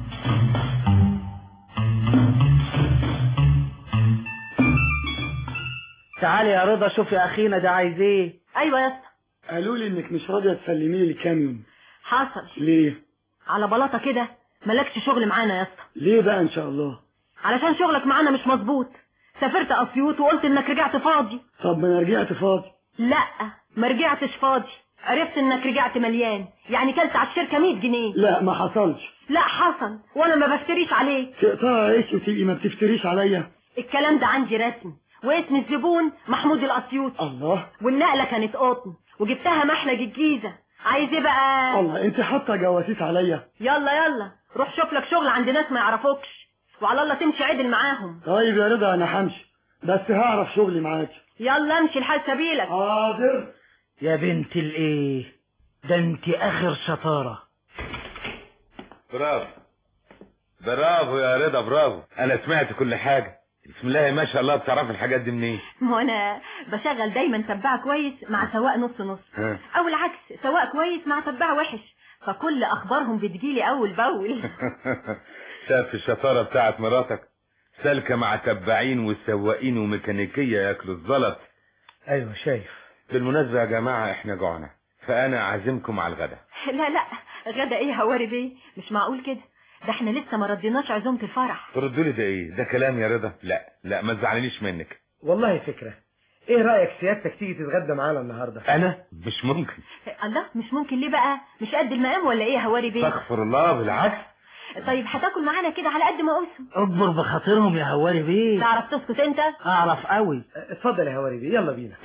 تعالي يا رضا شوف يا اخينا ده عايز ايه ايوه يا اسطى قالوا لي انك مش راضيه تسلمي لي كام يوم حصل ليه على بلاطه كده مالكش شغل معانا يا اسطى ليه بقى ان شاء الله علشان شغلك معانا مش مظبوط سافرت اسيوط وقلت انك رجعت فاضي طب ما انا رجعت فاضي لا ما رجعتش فاضي عرفت انك رجعت مليان يعني كلت على الشركه 100 جنيه لا ما حصلش لا حصل وانا ما بفتريش عليك تقطع عيش وتبقي ما بتفتريش عليا الكلام ده عندي رسمي واسم الزبون محمود الاسيوطي الله والنقله كانت قطن وجبتها محلج الجيزه عايز ايه بقى الله انت حاطه جواسيس عليا يلا يلا روح شوف لك شغل عند ناس ما يعرفوكش وعلى الله تمشي عدل معاهم طيب يا رضا انا همشي بس هعرف شغلي معاكي يلا امشي لحال سبيلك حاضر يا بنت الايه ده انت اخر شطاره برافو برافو يا رضا برافو انا سمعت كل حاجه بسم الله ما شاء الله بتعرف الحاجات دي منين ما انا بشغل دايما تبع كويس مع سواق نص نص ها. او العكس سواق كويس مع تبع وحش فكل اخبارهم بتجيلي اول باول شاف الشطاره بتاعت مراتك سالكه مع تبعين وسواقين وميكانيكيه ياكلوا الزلط ايوه شايف بالمناسبه يا جماعه احنا جوعنا فانا عازمكم على الغدا لا لا غدا ايه هواري بيه مش معقول كده ده احنا لسه ما رديناش عزومه الفرح تردوا لي ده ايه ده كلام يا رضا لا لا ما تزعلنيش منك والله فكره ايه رايك سيادتك تيجي تتغدى معانا النهارده انا مش ممكن الله مش ممكن ليه بقى مش قد المقام ولا ايه هواري بيه استغفر الله بالعكس طيب هتاكل معانا كده على قد ما قوسهم اكبر بخاطرهم يا هواري بيه تعرف تسكت انت اعرف قوي اتفضل يا هواري بيه يلا بينا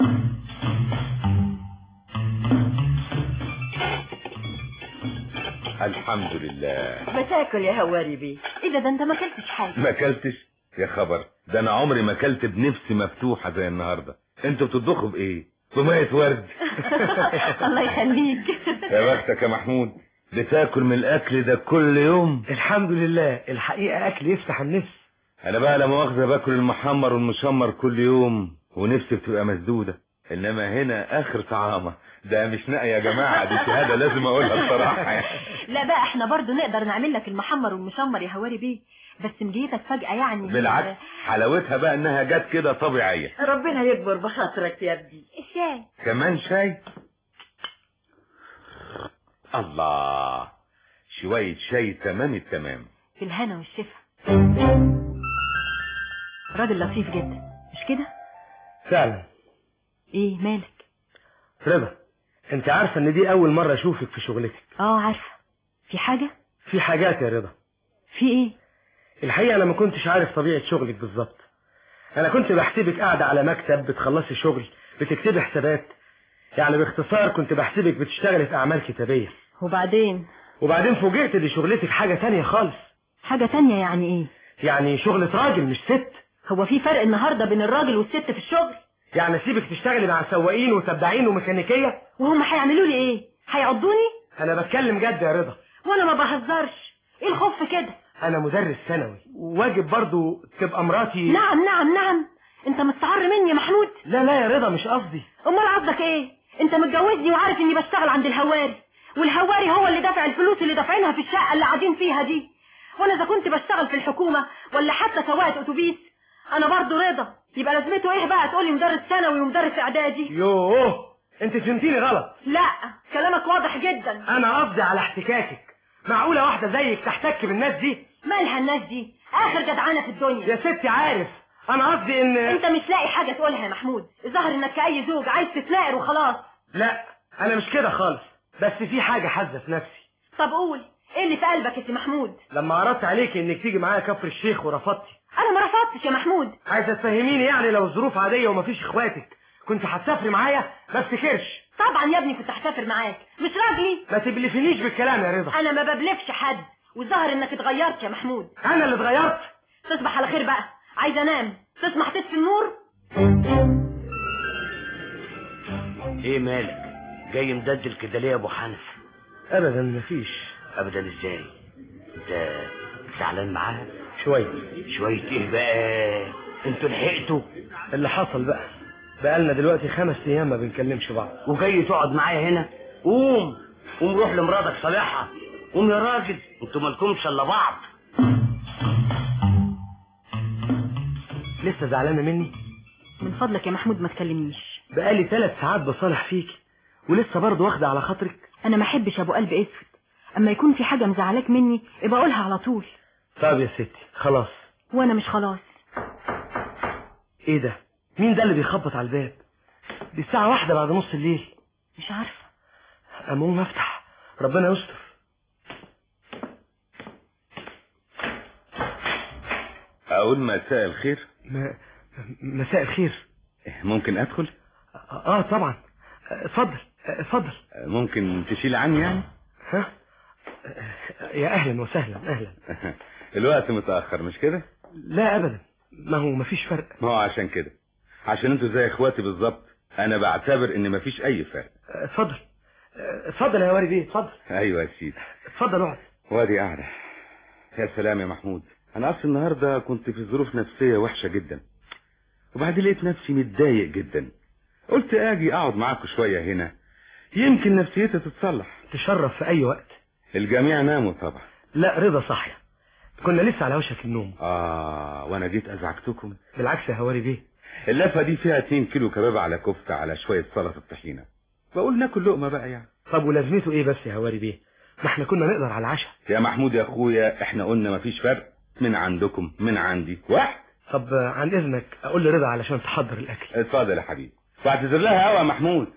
الحمد لله بتاكل يا هواري بيه ايه ده ده انت ما اكلتش حاجه ما اكلتش يا خبر ده انا عمري ما اكلت بنفسي مفتوحه زي النهارده انتوا بتطبخوا بايه بميه ورد الله يخليك يا بختك يا محمود بتاكل من الاكل ده كل يوم الحمد لله الحقيقه اكل يفتح النفس انا بقى لا مؤاخذه باكل المحمر والمشمر كل يوم ونفسي بتبقى مسدوده انما هنا اخر طعامه ده مش نقي يا جماعه دي شهاده لازم اقولها بصراحه يعني. لا بقى احنا برضو نقدر نعمل لك المحمر والمشمر يا هواري بيه بس مجيتك فجأة يعني بالعكس حلاوتها بقى انها جت كده طبيعيه ربنا يكبر بخاطرك يا ابني الشاي كمان شاي الله شويه شاي تمام التمام في الهنا والشفا راجل لطيف جدا مش كده فعلا ايه مالك رضا انت عارفه ان دي اول مره اشوفك في شغلتك اه عارفه في حاجة في حاجات يا رضا في ايه الحقيقه انا ما كنتش عارف طبيعه شغلك بالظبط انا كنت بحسبك قاعده على مكتب بتخلصي شغل بتكتبي حسابات يعني باختصار كنت بحسبك بتشتغلي في اعمال كتابيه وبعدين وبعدين فوجئت ان شغلتك حاجه تانية خالص حاجة تانية يعني ايه يعني شغلة راجل مش ست هو في فرق النهاردة بين الراجل والست في الشغل يعني اسيبك تشتغلي مع سواقين وتبعين وميكانيكيه وهم هيعملوا لي ايه هيعضوني انا بتكلم جد يا رضا وانا ما بهزرش ايه الخوف كده انا مدرس ثانوي وواجب برضو تبقى مراتي نعم نعم نعم انت مستعر مني يا محمود لا لا يا رضا مش قصدي امال قصدك ايه انت متجوزني وعارف اني بشتغل عند الهواري والهواري هو اللي دافع الفلوس اللي دافعينها في الشقه اللي قاعدين فيها دي وانا اذا كنت بشتغل في الحكومه ولا حتى سواقه اتوبيس انا برضو رضا يبقى لازمته ايه بقى تقولي مدرس ثانوي ومدرس اعدادي يوه انت فهمتيني غلط لا كلامك واضح جدا انا قصدي على احتكاكك معقوله واحده زيك تحتك بالناس دي مالها الناس دي اخر جدعانه في الدنيا يا ستي عارف انا قصدي ان انت مش لاقي حاجه تقولها يا محمود الظاهر انك كاي زوج عايز تتناقر وخلاص لا انا مش كده خالص بس في حاجه حازه في نفسي طب قول ايه اللي في قلبك يا سي محمود لما عرضت عليك انك تيجي معايا كفر الشيخ ورفضتي انا ما رفضتش يا محمود عايزه تفهميني يعني لو الظروف عاديه ومفيش اخواتك كنت هتسافري معايا ما افتكرش طبعا يا ابني كنت هسافر معاك مش راجلي ما تبلفنيش بالكلام يا رضا انا ما ببلفش حد والظاهر انك اتغيرت يا محمود انا اللي اتغيرت تصبح على خير بقى عايزه انام تسمح تطفي النور ايه مالك جاي مدلدل كده ليه يا ابو حنف ابدا مفيش ابدا ازاي انت زعلان معاها شويه شويه ايه بقى انتوا لحقتوا اللي حصل بقى بقالنا دلوقتي خمس ايام ما بنكلمش بعض وجاي تقعد معايا هنا قوم قوم روح لمراتك صالحها قوم يا راجل انتوا مالكمش الا بعض لسه زعلانه مني من فضلك يا محمود ما تكلمنيش بقالي ثلاث ساعات بصالح فيك ولسه برضه واخده على خاطرك انا ما احبش ابو قلب اسود اما يكون في حاجه مزعلاك مني ابقى قولها على طول طب يا ستي خلاص وانا مش خلاص ايه ده مين ده اللي بيخبط على الباب دي الساعه واحدة بعد نص الليل مش عارفه امون افتح ربنا يستر اقول مساء الخير م... مساء الخير ممكن ادخل اه طبعا اتفضل اتفضل ممكن تشيل عني يعني ها يا اهلا وسهلا اهلا الوقت متاخر مش كده لا ابدا ما هو مفيش فرق ما هو عشان كده عشان انتوا زي اخواتي بالظبط انا بعتبر ان مفيش اي فرق اتفضل اتفضل يا واري بيه اتفضل ايوه يا سيدي اتفضل اقعد وادي قاعده يا سلام يا محمود انا اصل النهارده كنت في ظروف نفسيه وحشه جدا وبعدين لقيت نفسي متضايق جدا قلت اجي اقعد معاكم شويه هنا يمكن نفسيتي تتصلح تشرف في اي وقت الجميع ناموا طبعا لا رضا صاحيه كنا لسه على وشك النوم اه وانا جيت ازعجتكم بالعكس يا هواري بيه اللفه دي فيها 2 كيلو كباب على كفته على شويه سلطه طحينه بقول ناكل لقمه بقى يعني طب ولازمته ايه بس يا هواري بيه ما احنا كنا نقدر على العشاء يا محمود يا اخويا احنا قلنا مفيش فرق من عندكم من عندي واحد طب عن اذنك اقول لرضا علشان تحضر الاكل اتفضل يا حبيبي واعتذر لها قوي يا محمود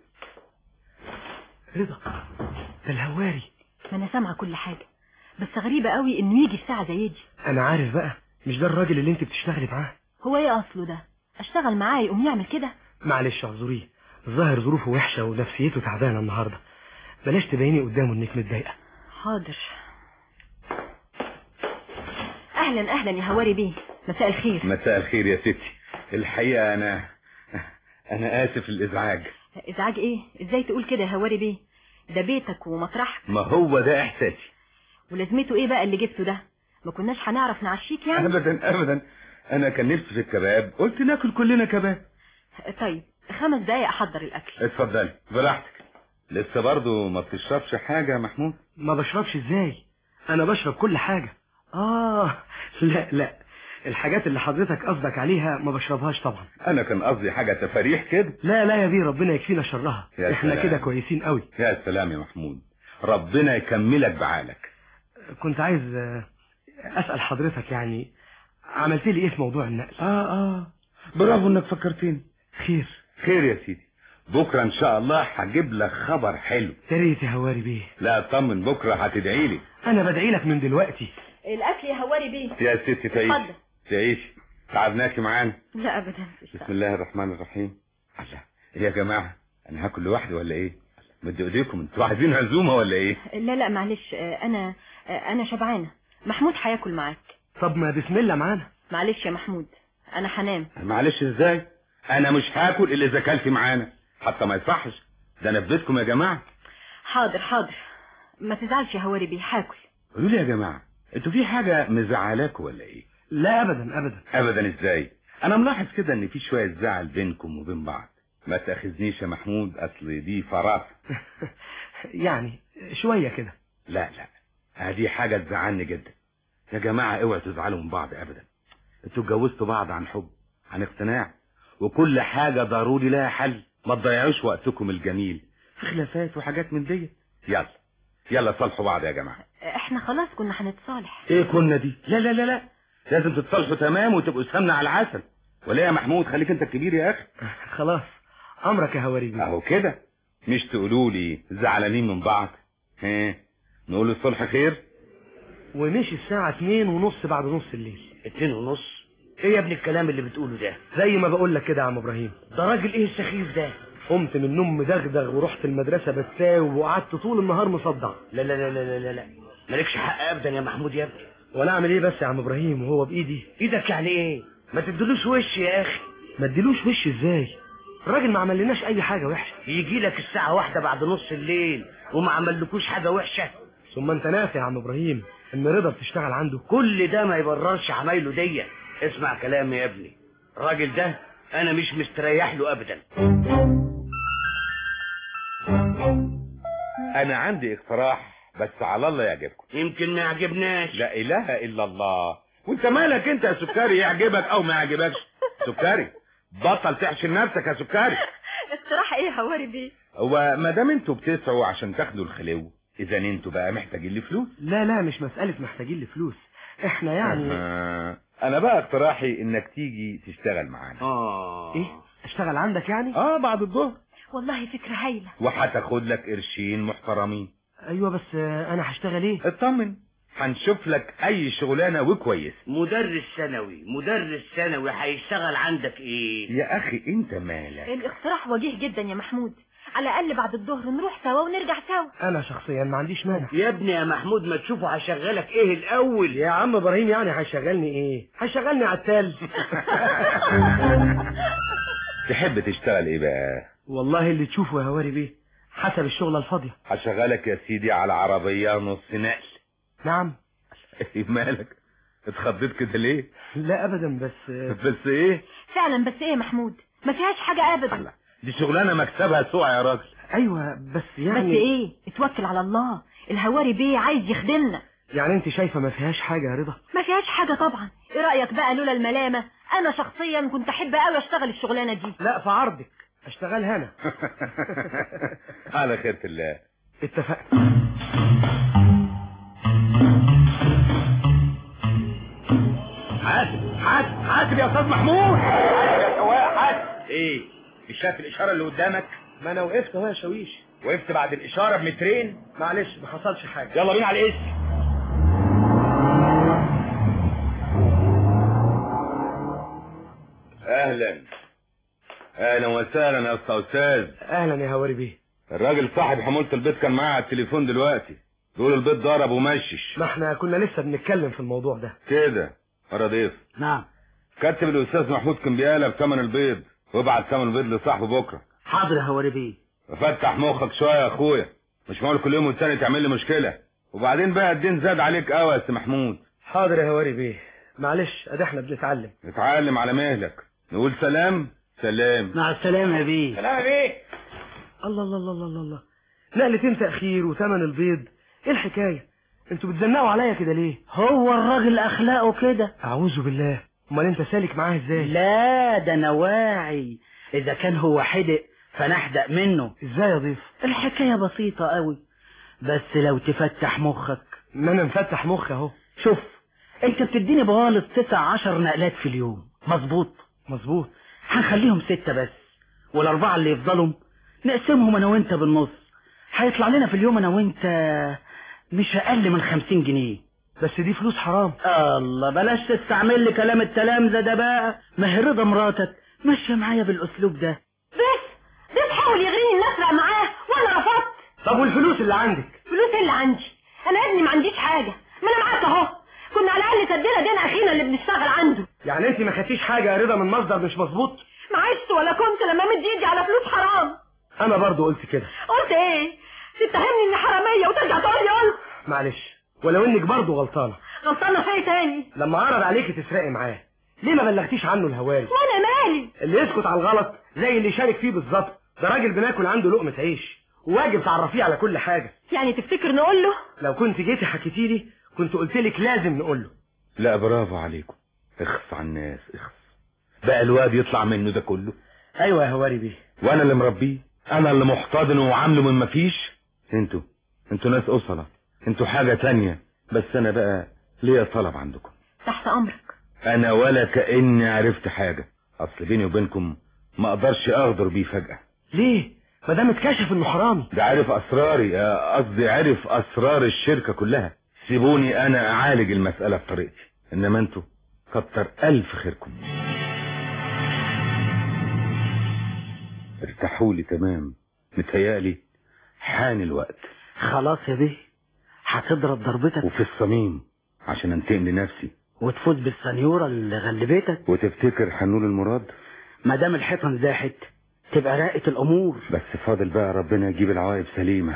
رضا ده الهواري ما انا سامعه كل حاجه بس غريبه قوي انه يجي في ساعه زي دي انا عارف بقى مش ده الراجل اللي انت بتشتغلي معاه هو ايه اصله ده اشتغل معاه يقوم يعمل كده معلش اعذريه الظاهر ظروفه وحشه ونفسيته تعبانه النهارده بلاش تبيني قدامه انك متضايقه حاضر اهلا اهلا يا هواري بيه مساء الخير مساء الخير يا ستي الحقيقه انا انا اسف للازعاج ازعاج ايه ازاي تقول كده يا هواري بيه ده بيتك ومطرحك ما هو ده احساسي ولازمته ايه بقى اللي جبته ده ما كناش هنعرف نعشيك يعني ابدا ابدا انا كان نفسي في الكباب قلت ناكل كلنا كباب طيب خمس دقايق احضر الاكل اتفضلي براحتك لسه برضو ما بتشربش حاجه يا محمود ما بشربش ازاي انا بشرب كل حاجه اه لا لا الحاجات اللي حضرتك قصدك عليها ما بشربهاش طبعا انا كان قصدي حاجه تفاريح كده لا لا يا بيه ربنا يكفينا شرها يا احنا سلام. كده كويسين قوي يا سلام يا محمود ربنا يكملك بعقلك كنت عايز آه، اسال حضرتك يعني عملت لي ايه في موضوع النقل اه اه برافو انك فكرتني خير خير يا سيدي بكره ان شاء الله هجيب لك خبر حلو يا ريت يا هواري بيه لا اطمن بكره هتدعي لي انا بدعي لك من دلوقتي الاكل يا هواري بيه يا ستي تعيش اتفضل. تعيش تعبناكي معانا لا ابدا بسم الله الرحمن الرحيم الله ايه يا جماعه انا هاكل لوحدي ولا ايه مدوا ايديكم انتوا عايزين عزومه ولا ايه لا لا معلش آه، انا آه، انا شبعانه محمود هياكل معاك طب ما بسم الله معانا معلش يا محمود انا هنام معلش ازاي انا مش هاكل الا اذا اكلتي معانا حتى ما يصحش ده انا في بيتكم يا جماعه حاضر حاضر ما تزعلش يا هواري بيه هاكل قولوا لي يا جماعه انتوا في حاجه مزعلاكوا ولا ايه لا ابدا ابدا ابدا ازاي انا ملاحظ كده ان في شويه زعل بينكم وبين بعض ما تاخذنيش يا محمود اصل دي فراسه يعني شويه كده لا لا هذه حاجه تزعلني جدا يا جماعه اوعوا تزعلوا من بعض ابدا انتوا اتجوزتوا بعض عن حب عن اقتناع وكل حاجه ضروري لها حل ما تضيعوش وقتكم الجميل في خلافات وحاجات من دي يلا يلا صالحوا بعض يا جماعه احنا خلاص كنا هنتصالح ايه كنا دي لا لا لا لا لازم تتصالحوا تمام وتبقوا سمنه على العسل ولا يا محمود خليك انت الكبير يا اخي خلاص امرك يا هواري بيه اهو كده مش تقولوا لي زعلانين من بعض ها نقول الصلح خير ومشي الساعة اتنين ونص بعد نص الليل اتنين ونص ايه يا ابني الكلام اللي بتقوله ده زي ما بقول لك كده يا عم ابراهيم ده راجل ايه السخيف ده قمت من النوم مدغدغ ورحت المدرسه بتساوي وقعدت طول النهار مصدع لا لا لا لا لا لا مالكش حق ابدا يا محمود يا ابني وانا اعمل ايه بس يا عم ابراهيم وهو بايدي ايدك يعني ايه ما تدلوش وش يا اخي ما اديلوش وش ازاي الراجل ما عملناش اي حاجه وحشه يجي لك الساعه واحدة بعد نص الليل وما عملكوش حاجه وحشه ثم انت ناسي يا عم ابراهيم ان رضا بتشتغل عنده كل ده ما يبررش عمايله دي اسمع كلامي يا ابني الراجل ده انا مش مستريح له ابدا انا عندي اقتراح بس على الله يعجبكم يمكن ما يعجبناش لا اله الا الله وانت مالك انت يا سكري يعجبك او ما يعجبكش سكري بطل تحشر نفسك يا سكري اقتراح ايه يا هواري بيه هو ما دام انتوا بتسعوا عشان تاخدوا الخلو اذا انتوا بقى محتاجين لفلوس لا لا مش مساله محتاجين لفلوس احنا يعني آه. انا بقى اقتراحي انك تيجي تشتغل معانا اه ايه اشتغل عندك يعني اه بعد الظهر والله فكرة هايلة وهتاخد لك قرشين محترمين ايوه بس آه، انا هشتغل ايه اطمن هنشوف لك اي شغلانه وكويس مدرس ثانوي مدرس ثانوي هيشتغل عندك ايه يا اخي انت مالك الاقتراح وجيه جدا يا محمود على الاقل بعد الظهر نروح سوا ونرجع سوا انا شخصيا ما عنديش مانع يا ابني يا محمود ما تشوفه هشغلك ايه الاول يا عم ابراهيم يعني هيشغلني ايه هيشغلني عتال تحب تشتغل ايه بقى والله اللي تشوفه يا هواري بيه حسب الشغلة الفاضية هشغلك يا سيدي على عربيه نص نقل نعم مالك اتخضيت كده ليه لا ابدا بس بس ايه فعلا بس ايه يا محمود ما فيهاش حاجة ابدا دي شغلانه مكسبها سوع يا راجل ايوه بس يعني بس ايه اتوكل على الله الهواري بيه عايز يخدمنا يعني انت شايفه ما فيهاش حاجه يا رضا ما فيهاش حاجة طبعا ايه رأيك بقى لولا الملامة انا شخصيا كنت احب قوي اشتغل الشغلانة دي لا في عرضك اشتغلها انا على خيرة الله اتفقنا حاسب حاسب حاسب يا استاذ محمود حاسب يا سواق حاسب ايه مش شايف الاشاره اللي قدامك ما انا وقفت اهو يا شاويش وقفت بعد الاشاره بمترين معلش ما حصلش حاجه يلا بينا على الاسم اهلا اهلا وسهلا يا استاذ استاذ اهلا يا هواري بيه الراجل صاحب حمولة البيت كان معايا على التليفون دلوقتي بيقول البيت ضرب ومشش ما احنا كنا لسه بنتكلم في الموضوع ده كده مرة ضيف نعم كتب الاستاذ محمود كمبيالة بثمن البيض وابعت ثمن البيض لصاحبه بكره حاضر يا هواري بيه فتح مخك شويه يا اخويا مش معقول كل يوم والتاني تعمل لي مشكله وبعدين بقى الدين زاد عليك قوي يا سي محمود حاضر يا هواري بيه معلش ادي احنا بنتعلم نتعلم على مهلك نقول سلام سلام مع السلامة يا بيه سلام ايه الله الله الله الله الله نقلتين تأخير وثمن البيض ايه الحكاية انتوا بتزنقوا عليا كده ليه هو الراجل اخلاقه كده اعوذ بالله امال انت سالك معاه ازاي لا ده انا واعي اذا كان هو حدق فنحدق منه ازاي يا ضيف الحكاية بسيطة قوي بس لو تفتح مخك ما انا مفتح مخي اهو شوف انت بتديني بوالط تسع عشر نقلات في اليوم مظبوط مظبوط هنخليهم ستة بس والاربعة اللي يفضلوا نقسمهم انا وانت بالنص هيطلع لنا في اليوم انا وانت مش اقل من خمسين جنيه بس دي فلوس حرام الله بلاش تستعمل لي كلام التلامذة ده بقى ما هي رضا مراتك ماشية معايا بالاسلوب ده بس ده تحاول يغريني ان اسرق معاه وانا رفضت طب والفلوس اللي عندك فلوس إيه اللي عندي انا يا ابني ما عنديش حاجة ما انا معاك اهو كنا على الاقل سدينا دين اخينا اللي بنشتغل عنده يعني انت ما خدتيش حاجة يا رضا من مصدر مش مظبوط ما عشت ولا كنت لما مد ايدي على فلوس حرام انا برضو قلت كده قلت ايه تتهمني اني حرامية وترجع تقول لي قلت معلش ولو انك برضو غلطانة غلطانة في ايه تاني لما عرض عليكي تسرقي معاه ليه ما بلغتيش عنه الهواري وانا مالي اللي يسكت على الغلط زي اللي يشارك فيه بالظبط ده راجل بناكل عنده لقمة عيش وواجب تعرفيه على كل حاجة يعني تفتكر نقول له لو كنت جيتي حكيتي لي كنت قلت لك لازم نقول له لا برافو عليكم اخص على الناس اخص بقى الواد يطلع منه ده كله ايوه يا هواري بيه وانا اللي مربيه انا اللي محتضنه وعامله من مفيش انتوا انتوا ناس اصلة انتوا حاجة تانية بس انا بقى ليا طلب عندكم تحت امرك انا ولا كأني عرفت حاجة اصل بيني وبينكم ما اقدرش اغدر بيه فجأة ليه ما دام اتكشف انه حرامي ده عارف اسراري آه، قصدي عارف اسرار الشركة كلها سيبوني انا اعالج المسألة بطريقتي انما انتوا كتر الف خيركم ارتاحوا لي تمام متهيألي حان الوقت خلاص يا بيه هتضرب ضربتك وفي الصميم عشان انتقم لنفسي وتفوز بالسنيورة اللي غلبتك وتفتكر هنول المراد ما دام الحيطان زاحت تبقى راقت الامور بس فاضل بقى ربنا يجيب العواقب سليمة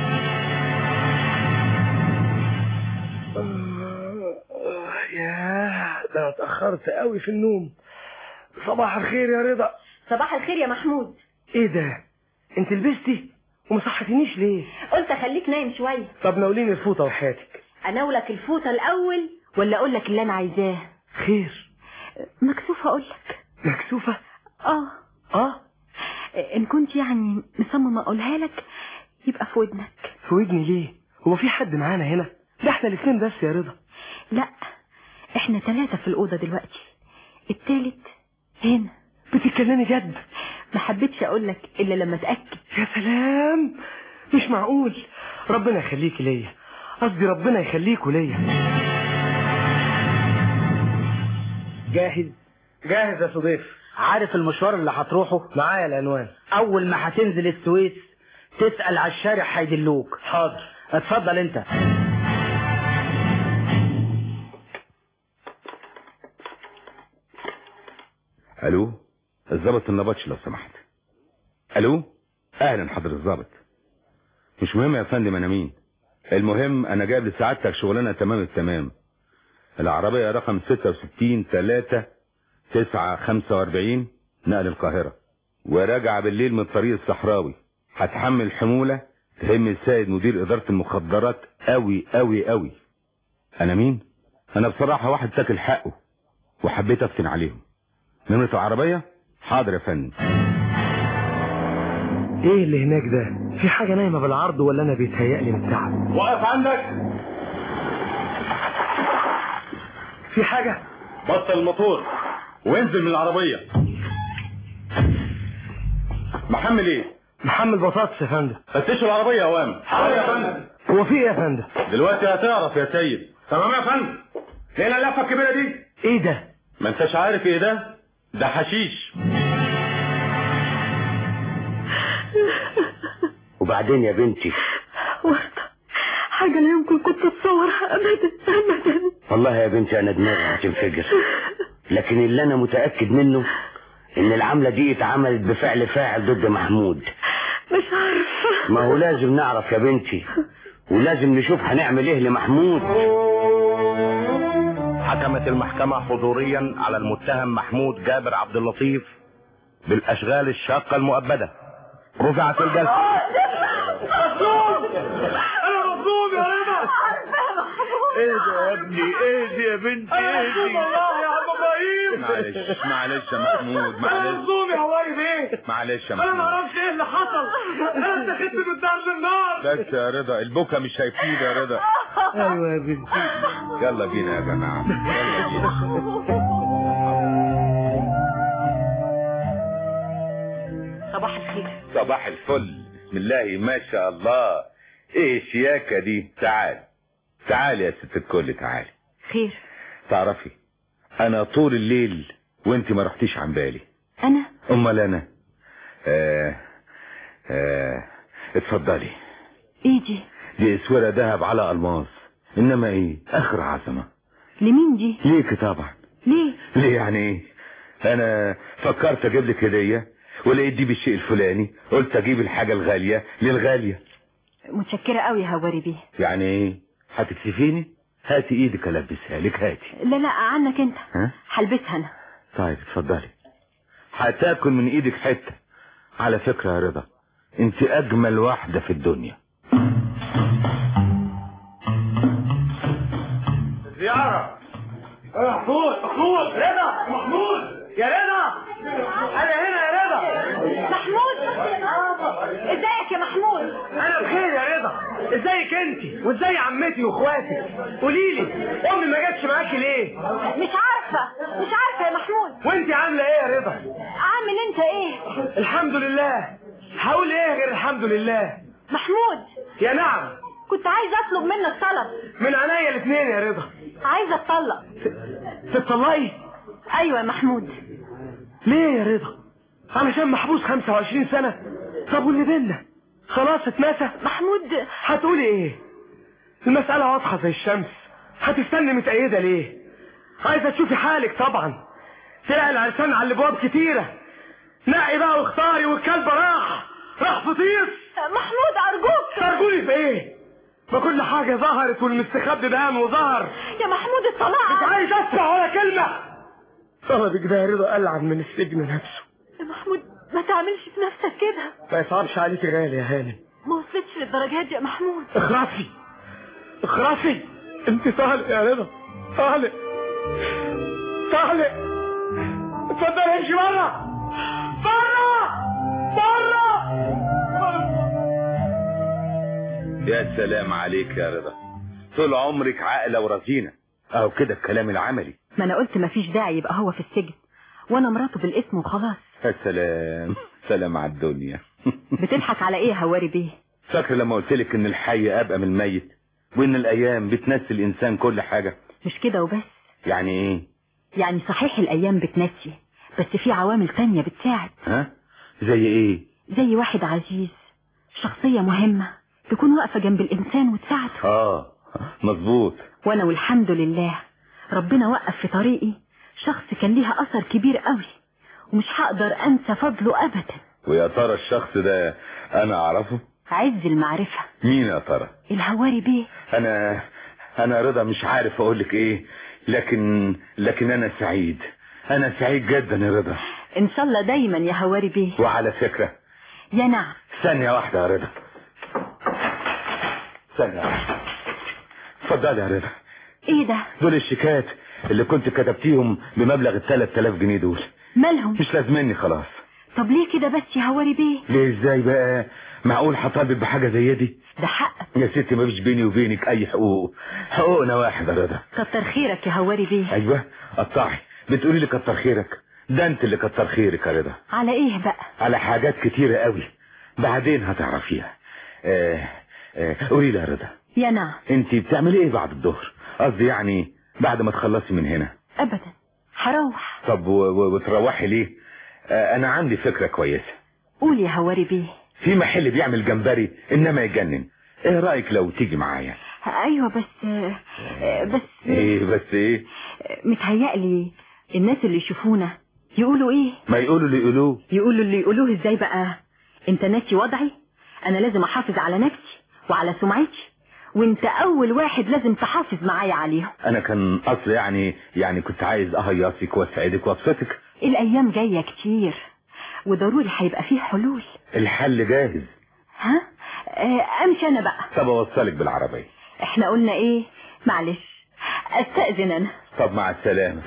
ياه ده أنا اتأخرت قوي في النوم صباح الخير يا رضا صباح الخير يا محمود ايه ده انت لبستي وما صحتنيش ليه قلت خليك نايم شوية طب ناوليني الفوطة وحياتك اناولك الفوطة الاول ولا اقول لك اللي انا عايزاه خير مكسوفة اقول لك مكسوفة اه اه ان كنت يعني مصممة اقولها لك يبقى في ودنك في ودني ليه هو في حد معانا هنا ده احنا الاثنين بس يا رضا لا احنا ثلاثة في الأوضة دلوقتي التالت هنا بتتكلمي جد ما حبيتش اقول لك الا لما اتاكد يا سلام مش معقول ربنا يخليكي ليا قصدي ربنا يخليكوا ليا جاهز جاهز يا صديف عارف المشوار اللي هتروحه معايا العنوان اول ما هتنزل السويس تسأل على الشارع هيدلوك حاضر اتفضل انت الو الظابط النبطش لو سمحت الو اهلا حضر الظابط مش مهم يا فندم انا مين المهم انا جايب لسعادتك شغلانه تمام التمام العربيه رقم 66 3 9 45 نقل القاهره وراجعه بالليل من الطريق الصحراوي هتحمل حموله تهم السيد مدير اداره المخدرات قوي قوي قوي انا مين انا بصراحه واحد تاكل حقه وحبيت افتن عليهم نمرة العربية حاضر يا فندم ايه اللي هناك ده في حاجة نايمة بالعرض ولا انا بيتهيألي من التعب وقف عندك في حاجة بطل الموتور وانزل من العربية محمل ايه محمل بطاطس يا فندم فتشوا العربية يا اوام حاضر يا فندم هو في ايه يا فندم دلوقتي هتعرف يا سيد تمام يا فندم ليه اللفة الكبيرة دي ايه ده ما انتش عارف ايه ده ده حشيش وبعدين يا بنتي ورطة حاجة لا يمكن كنت اتصورها ابدا ابدا والله يا بنتي انا دماغي هتنفجر لكن اللي انا متأكد منه ان العملة دي اتعملت بفعل فاعل ضد محمود مش عارفة ما هو لازم نعرف يا بنتي ولازم نشوف هنعمل ايه لمحمود حكمت المحكمة حضوريا على المتهم محمود جابر عبد اللطيف بالأشغال الشاقة المؤبدة رفعت الجلسة مظلوم انا مظلوم يا رضا ايه ده يا ابني ايه دي يا بنتي انا ايه مظلوم دي والله يا عم ابراهيم معلش معلش يا محمود انا معلش مظلوم يا هواي بيه معلش يا انا ما محمود اعرفش ايه اللي حصل انا اتخذت من درب النار بس يا رضا البكا مش هيفيد يا رضا ايوه يا بنتي يلا بينا يا جماعة يلا بينا صباح الخير صباح الفل بسم الله ما شاء الله ايه الشياكة دي تعال تعال يا ست الكل تعالي خير تعرفي انا طول الليل وانت ما رحتيش عن بالي انا امال انا آه آه اتفضلي ايه دي دي اسورة ذهب على الماس انما ايه اخر عظمة لمين دي ليك طبعا ليه ليه يعني ايه انا فكرت اجيب لك هدية ولقيت دي بالشيء الفلاني قلت اجيب الحاجة الغالية للغالية متشكرة قوي يا هواري بيه يعني ايه هتكسفيني هاتي ايدك البسها لك هاتي لا لا عنك انت ها هلبسها انا طيب اتفضلي هتاكل من ايدك حتة على فكرة يا رضا انت اجمل واحدة في الدنيا زيارة يا محمود محمود رضا محمود يا رضا انا هنا يا رضا محمود ازيك يا محمود انا بخير يا رضا ازيك انت وازاي عمتي واخواتي قولي لي امي ما جاتش معاكي ليه مش عارفة مش عارفة يا محمود وانت عامله ايه يا رضا عامل انت ايه الحمد لله هقول ايه غير الحمد لله محمود يا نعم كنت عايزة اطلب منك طلب من عينيا الاثنين يا رضا عايزة اتطلق تطلقي ايوه يا محمود ليه يا رضا علشان محبوس 25 سنة طب واللي بينا خلاص اتنسى محمود هتقولي ايه المسألة واضحة زي الشمس هتستني متأيدة ليه عايزة تشوفي حالك طبعا تلاقي العرسان على الابواب كتيرة نقي بقى واختاري والكلب راح راح فطيس محمود ارجوك ترجوني في ايه ما كل حاجة ظهرت والمستخبي بان وظهر يا محمود الطلاق مش عايز اسمع ولا كلمة طلبك ده يا رضا ألعن من السجن نفسه يا محمود ما تعملش في نفسك كده ما يصعبش عليك غالي يا هانم ما وصلتش للدرجات دي يا محمود اخرسي اخرسي انت طالق يا رضا طالق طالق اتفضل امشي بره بره بره يا سلام عليك يا رضا طول عمرك عاقلة ورزينة اهو كده الكلام العملي ما انا قلت مفيش داعي يبقى هو في السجن وانا مراته بالاسم وخلاص يا سلام سلام على الدنيا بتضحك على ايه يا هواري بيه فاكر لما قلت لك ان الحي ابقى من الميت وان الايام بتنسي الانسان كل حاجة مش كده وبس يعني ايه يعني صحيح الايام بتنسي بس في عوامل تانية بتساعد ها زي ايه زي واحد عزيز شخصية مهمة تكون واقفة جنب الانسان وتساعده اه مظبوط وانا والحمد لله ربنا وقف في طريقي شخص كان ليها اثر كبير قوي ومش هقدر انسى فضله ابدا ويا ترى الشخص ده انا اعرفه عز المعرفة مين يا ترى الهواري بيه انا انا رضا مش عارف اقول لك ايه لكن لكن انا سعيد انا سعيد جدا يا رضا ان شاء الله دايما يا هواري بيه وعلى فكرة يا نعم ثانية واحدة يا رضا ثانية واحدة اتفضلي يا رضا ايه ده دول الشيكات اللي كنت كتبتيهم بمبلغ ال 3000 جنيه دول مالهم مش لازمني خلاص طب ليه كده بس يا هواري بيه ليه ازاي بقى معقول هطالب بحاجة زي دي ده حق يا ستي ما فيش بيني وبينك اي حقوق حقوقنا واحد يا رضا كتر خيرك يا هواري بيه ايوه قطعي بتقولي لي كتر خيرك ده انت اللي كتر خيرك يا رضا على ايه بقى على حاجات كتيرة قوي بعدين هتعرفيها آه آه قولي لي يا رضا يا نعم انت بتعملي ايه بعد الظهر قصدي يعني بعد ما تخلصي من هنا ابدا هروح طب و- و- وتروحي ليه آه انا عندي فكرة كويسة قول يا هواري بيه في محل بيعمل جمبري انما يجنن ايه رأيك لو تيجي معايا ايوه بس بس ايه بس ايه متهيألي الناس اللي يشوفونا يقولوا ايه ما يقولوا اللي يقولوه يقولوا اللي يقولوه ازاي بقى انت ناسي وضعي انا لازم احافظ على نفسي وعلى سمعتي وانت اول واحد لازم تحافظ معايا عليهم انا كان اصل يعني يعني كنت عايز اهيصك واسعدك وابسطك الايام جاية كتير وضروري هيبقى فيه حلول الحل جاهز ها آه، امشي انا بقى طب اوصلك بالعربية احنا قلنا ايه معلش استأذن انا طب مع السلامة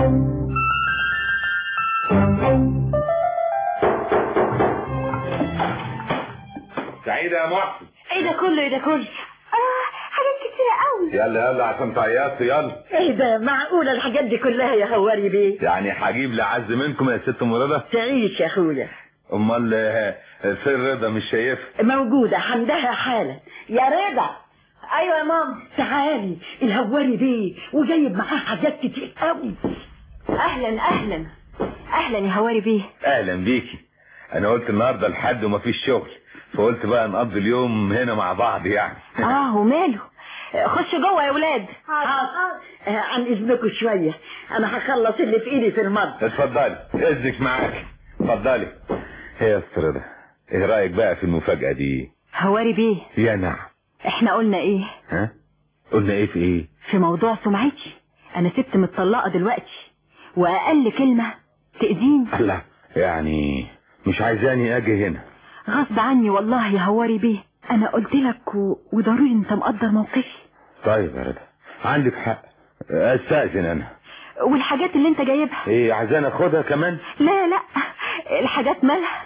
سعيدة يا محسن ايه ده كله ايه ده كله حاجات كتيرة قوي يلا يلا عشان تعيطي يلا ايه ده معقولة الحاجات دي كلها يا هواري بيه يعني هجيب لعز منكم يا ست ام رضا تعيش يا اخويا امال آه، فين رضا مش شايفها موجودة حمدها حالا يا رضا ايوه يا ماما تعالي الهواري بيه وجايب معاه حاجات كتير قوي اهلا اهلا اهلا يا هواري بيه اهلا بيكي انا قلت النهارده الحد ومفيش شغل فقلت بقى نقضي اليوم هنا مع بعض يعني اه وماله خش جوه يا ولاد آه، عن اذنكم شوية انا هخلص اللي في ايدي في المطبخ اتفضلي اذنك معاك اتفضلي ايه يا استاذ رضا ايه رايك بقى في المفاجاه دي هواري بيه يا نعم احنا قلنا ايه ها قلنا ايه في ايه في موضوع سمعتي انا ست متطلقة دلوقتي واقل كلمة تأذيني لا يعني مش عايزاني اجي هنا غصب عني والله يا هواري بيه انا قلت لك و... وضروري انت مقدر موقفي طيب يا رضا عندك حق استاذن انا والحاجات اللي انت جايبها ايه عايزاني اخدها كمان لا لا الحاجات مالها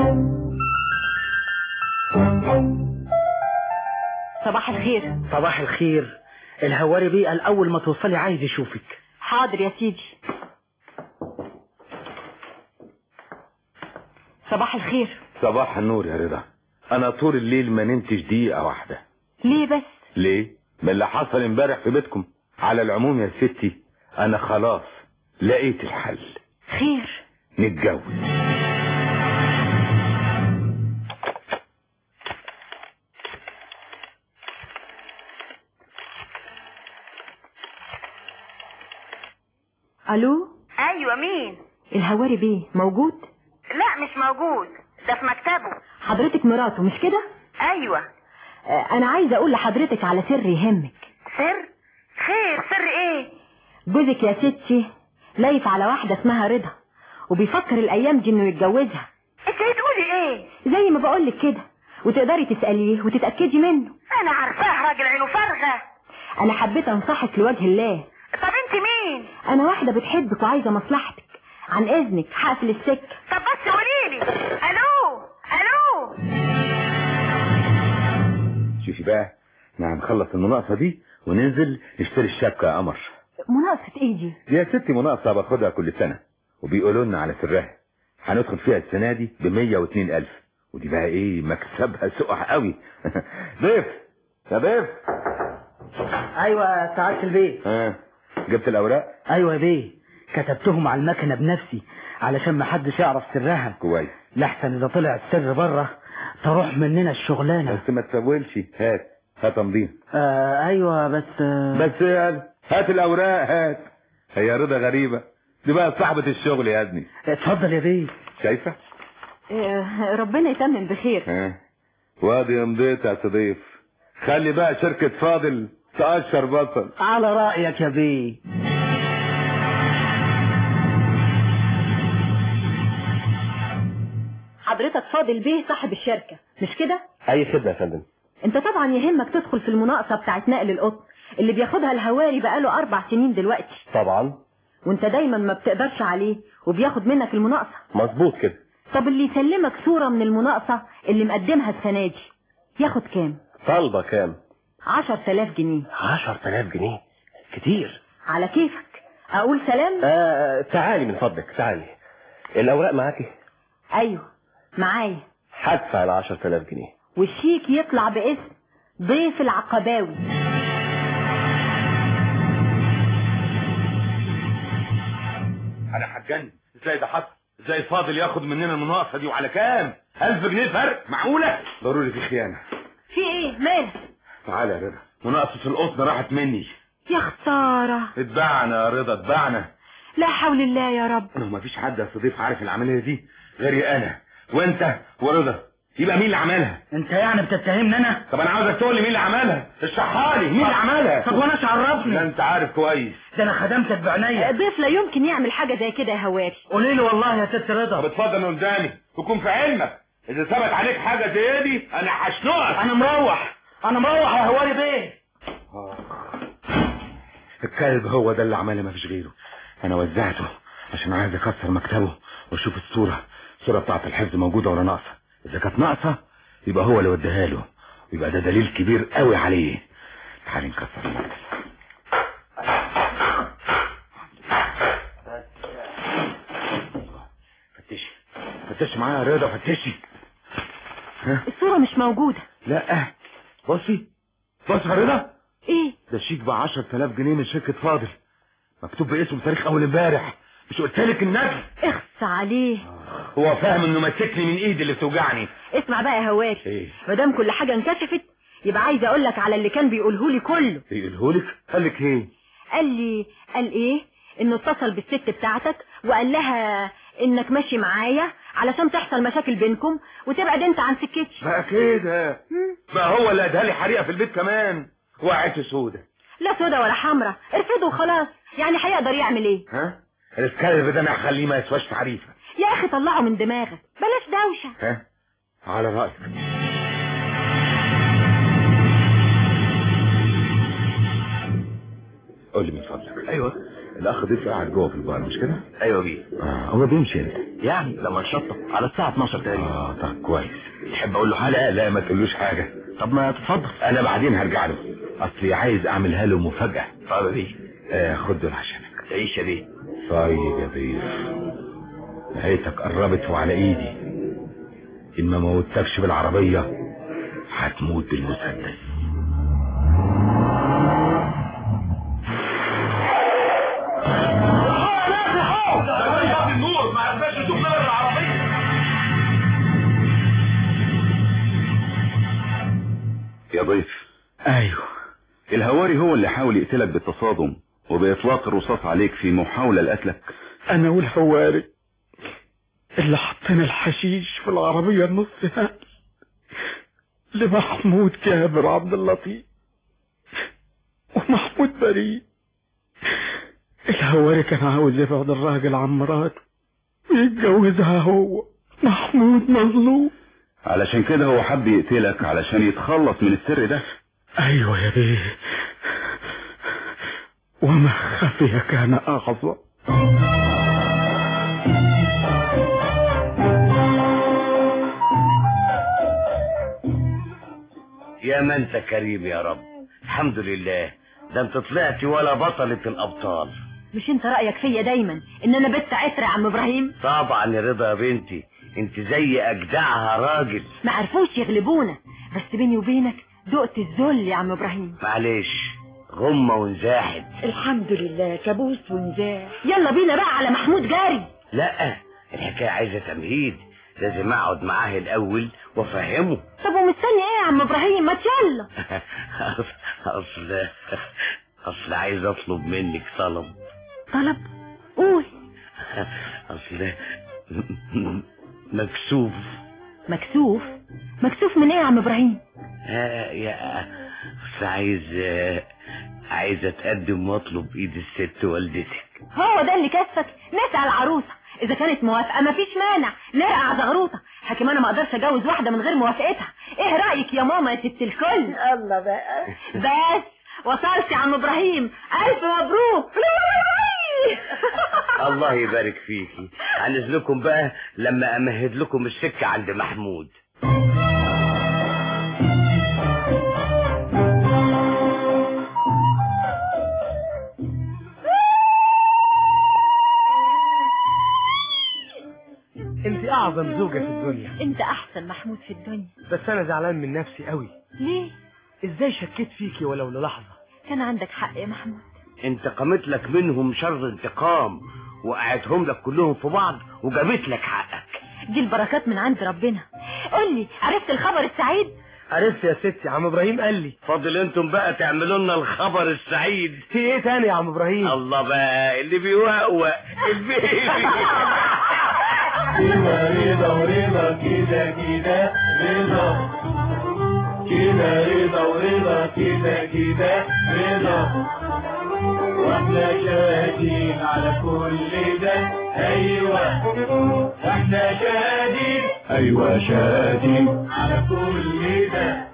صباح الخير صباح الخير الهواري بيه قال اول ما توصلي عايز يشوفك حاضر يا سيدي صباح الخير صباح النور يا رضا انا طول الليل ما نمتش دقيقه واحده ليه بس ليه من اللي حصل امبارح في بيتكم على العموم يا ستي انا خلاص لقيت الحل خير نتجوز الو ايوه مين الهواري بيه موجود لا مش موجود ده في مكتبه حضرتك مراته مش كده ايوه آه، انا عايزه اقول لحضرتك على سر يهمك سر خير سر ايه جوزك يا ستي لايف على واحده اسمها رضا وبيفكر الايام دي انه يتجوزها انت بتقولي ايه زي ما بقولك كده وتقدري تساليه وتتاكدي منه انا عارفاه راجل عينه فارغه انا حبيت انصحك لوجه الله طب انت مين انا واحده بتحبك وعايزه مصلحتك عن اذنك هقفل السكه طب بس قوليلي الو الو شوفي بقى احنا هنخلص المناقصة دي وننزل نشتري الشبكة يا قمر مناقصه ايه دي دي يا ستي مناقصة باخدها كل سنة وبيقولوا لنا على سرها هندخل فيها السنة دي ب 102 ألف ودي بقى ايه مكسبها سقع قوي ضيف يا ضيف ايوه سعادة البيت ها جبت الأوراق ايوه يا بيه كتبتهم على المكنة بنفسي علشان ما حدش يعرف سرها كويس لحسن اذا طلع السر بره تروح مننا الشغلانة بس ما تسولش هات هات تمضين آه ايوه بس آه بس يعني هات الأوراق هات هي رضا غريبة دي بقى صاحبة الشغل يا ابني اتفضل يا بيه شايفة آه، ربنا يتمم بخير ها وادي مضيت يا صديف خلي بقى شركة فاضل تقشر بصل على رأيك يا بيه حضرتك فاضل بيه صاحب الشركه مش كده اي خدمه يا فندم انت طبعا يهمك تدخل في المناقصه بتاعت نقل القطن اللي بياخدها الهواري بقاله اربع سنين دلوقتي طبعا وانت دايما ما بتقدرش عليه وبياخد منك المناقصه مظبوط كده طب اللي يسلمك صوره من المناقصه اللي مقدمها السنه دي ياخد كام طالبه كام عشر تلاف جنيه 10000 جنيه كتير على كيفك اقول سلام آه تعالي من فضلك تعالي الاوراق معاكي ايوه معايا هدفع ال 10000 جنيه والشيك يطلع باسم ضيف العقباوي انا هتجنن ازاي ده حصل ازاي فاضل ياخد مننا المناقصة دي وعلى كام ألف جنيه فرق معقولة ضروري في خيانة في ايه مالك تعالى يا رضا مناقصة القطن راحت مني يا خساره اتبعنا يا رضا اتبعنا لا حول الله يا رب انا مفيش حد يا صديق عارف العملية دي غيري انا وانت ورضا يبقى مين اللي عملها انت يعني بتتهمني انا طب انا عاوزك تقول لي مين اللي عملها اشرحها لي مين اللي عملها طب وانا ايش عرفني ده انت عارف كويس ده انا خدمتك بعينيا ضيف لا يمكن يعمل حاجه زي كده يا هواري قولي لي والله يا ست طب رضا اتفضل من قدامي تكون في علمك اذا ثبت عليك حاجة زي دي انا هشنقك انا مروح انا مروح يا هواري بيه الكلب هو ده اللي عملها مفيش غيره انا وزعته عشان عايز اكسر مكتبه واشوف الصورة الصورة بتاعت الحفظ موجودة ولا ناقصة اذا كانت ناقصة يبقى هو اللي وديها له يبقى ده دليل كبير قوي عليه تعالي نكسر المكتب فتشي فتشي معايا يا رضا فتشي ها الصوره مش موجوده لا بصي بصي يا رضا ايه ده الشيك ب 10000 جنيه من شركة فاضل مكتوب باسم تاريخ اول امبارح مش قلت لك النجم اخص عليه هو فاهم انه ماسكني من ايدي اللي بتوجعني اسمع بقى يا هواري ايه ما دام كل حاجه انكشفت يبقى عايزه اقول لك على اللي كان بيقوله لي كله يقولهولك قال لك ايه قال لي قال ايه انه اتصل بالست بتاعتك وقال لها انك ماشي معايا علشان تحصل مشاكل بينكم وتبعد انت عن سكتي بقى كده بقى هو اللي ادها لي حريقه في البيت كمان وقعت سودة لا سودا ولا حمرا ارفضه وخلاص يعني هيقدر يعمل ايه ها الكلب ده انا هخليه ما يسواش تعريفه يا اخي طلعه من دماغك بلاش دوشه ها على رايك قول لي من فضلك ايوه الاخ ضيف قاعد جوه في البار مش كده ايوه بيه اه هو بيمشي امتى يعني لما نشطب على الساعه 12 تقريبا اه طب كويس تحب اقول له حاجه لا لا ما تقولوش حاجه طب ما تتفضل انا بعدين هرجع له اصلي عايز اعملها له مفاجاه طيب يا بيه آه خد دول عشانك تعيش يا بيه طيب يا ضيف نهايتك قربت وعلى ايدي ان ما موتكش بالعربيه هتموت بالمسدس يا ضيف ايوه الهواري هو اللي حاول يقتلك بالتصادم وبإطلاق الرصاص عليك في محاولة لقتلك انا والهواري اللي حطينا الحشيش في العربية النص نقل لمحمود جابر عبد اللطيف ومحمود بريء الهواري كان عاوز يبعد الراجل عن مراته ويتجوزها هو محمود مظلوم علشان كده هو حب يقتلك علشان يتخلص من السر ده ايوه يا بيه وما خفي كان اعظم يا ما انت كريم يا رب الحمد لله ده انت طلعتي ولا بطلة الابطال مش انت رأيك فيا دايما ان انا بنت عتر يا عم ابراهيم طبعا يا رضا يا بنتي انت زي اجدعها راجل ما عرفوش يغلبونا بس بيني وبينك دقت الذل يا عم ابراهيم معلش غمة ونزاحت الحمد لله كابوس ونزاح يلا بينا بقى على محمود جاري لا الحكاية عايزة تمهيد لازم اقعد معاه الاول وافهمه طب ومستني ايه يا عم ابراهيم ما يلا اصل اصل عايز اطلب منك طلب طلب قول اصل مكسوف مكسوف مكسوف من ايه يا عم ابراهيم آه يا اصل عايز آه، عايز اتقدم واطلب ايد الست والدتك هو ده اللي كسفك نسأل عروسة اذا كانت موافقة مفيش مانع نرقع زغروطة حكيم انا ما اقدرش اتجوز واحدة من غير موافقتها ايه رأيك يا ماما يا ست الكل الله بقى بس وصلت يا عم ابراهيم الف مبروك الله يبارك فيكي هنزلكم بقى لما امهد لكم السكة عند محمود انت اعظم زوجة في الدنيا انت احسن محمود في الدنيا بس انا زعلان من نفسي قوي ليه ازاي شكيت فيكي ولو للحظة كان عندك حق يا محمود انتقمت لك منهم شر انتقام وقعتهم لك كلهم في بعض وجابت لك حقك دي البركات من عند ربنا قول لي عرفت الخبر السعيد عرفت يا ستي عم ابراهيم قال لي فاضل انتم بقى تعملوا لنا الخبر السعيد في ايه تاني يا عم ابراهيم الله بقى اللي بيوقوق البيبي رضا ورضا كده كده رضا كده رضا ورضا كده كده رضا واحنا شاهدين على كل ده ايوه واحنا شاهدين ايوه شاهدين على كل ده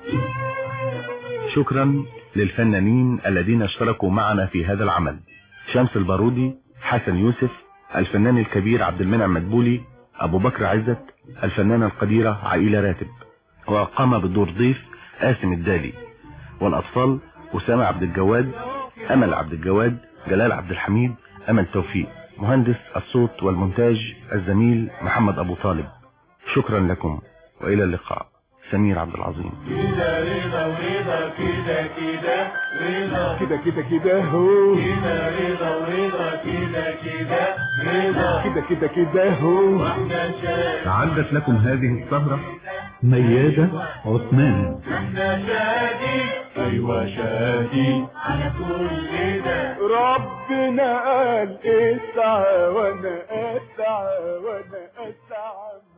شكرا للفنانين الذين اشتركوا معنا في هذا العمل شمس البارودي حسن يوسف الفنان الكبير عبد المنعم مدبولي ابو بكر عزت الفنانة القديرة عائلة راتب وقام بالدور ضيف قاسم الدالي والاطفال اسامة عبد الجواد امل عبد الجواد جلال عبد الحميد امل توفيق مهندس الصوت والمونتاج الزميل محمد ابو طالب شكرا لكم والى اللقاء سمير عبد العظيم كده رضا ورضا كده كده رضا كده كده كده هو كده رضا ورضا كده كده رضا كده كده كده هو واحنا شاهدين أعدت لكم هذه السهرة ميادة عثمان احنا شاهدين ايوه شاهدين على كل ده ربنا قال اسعى وانا اسعى وانا اسعى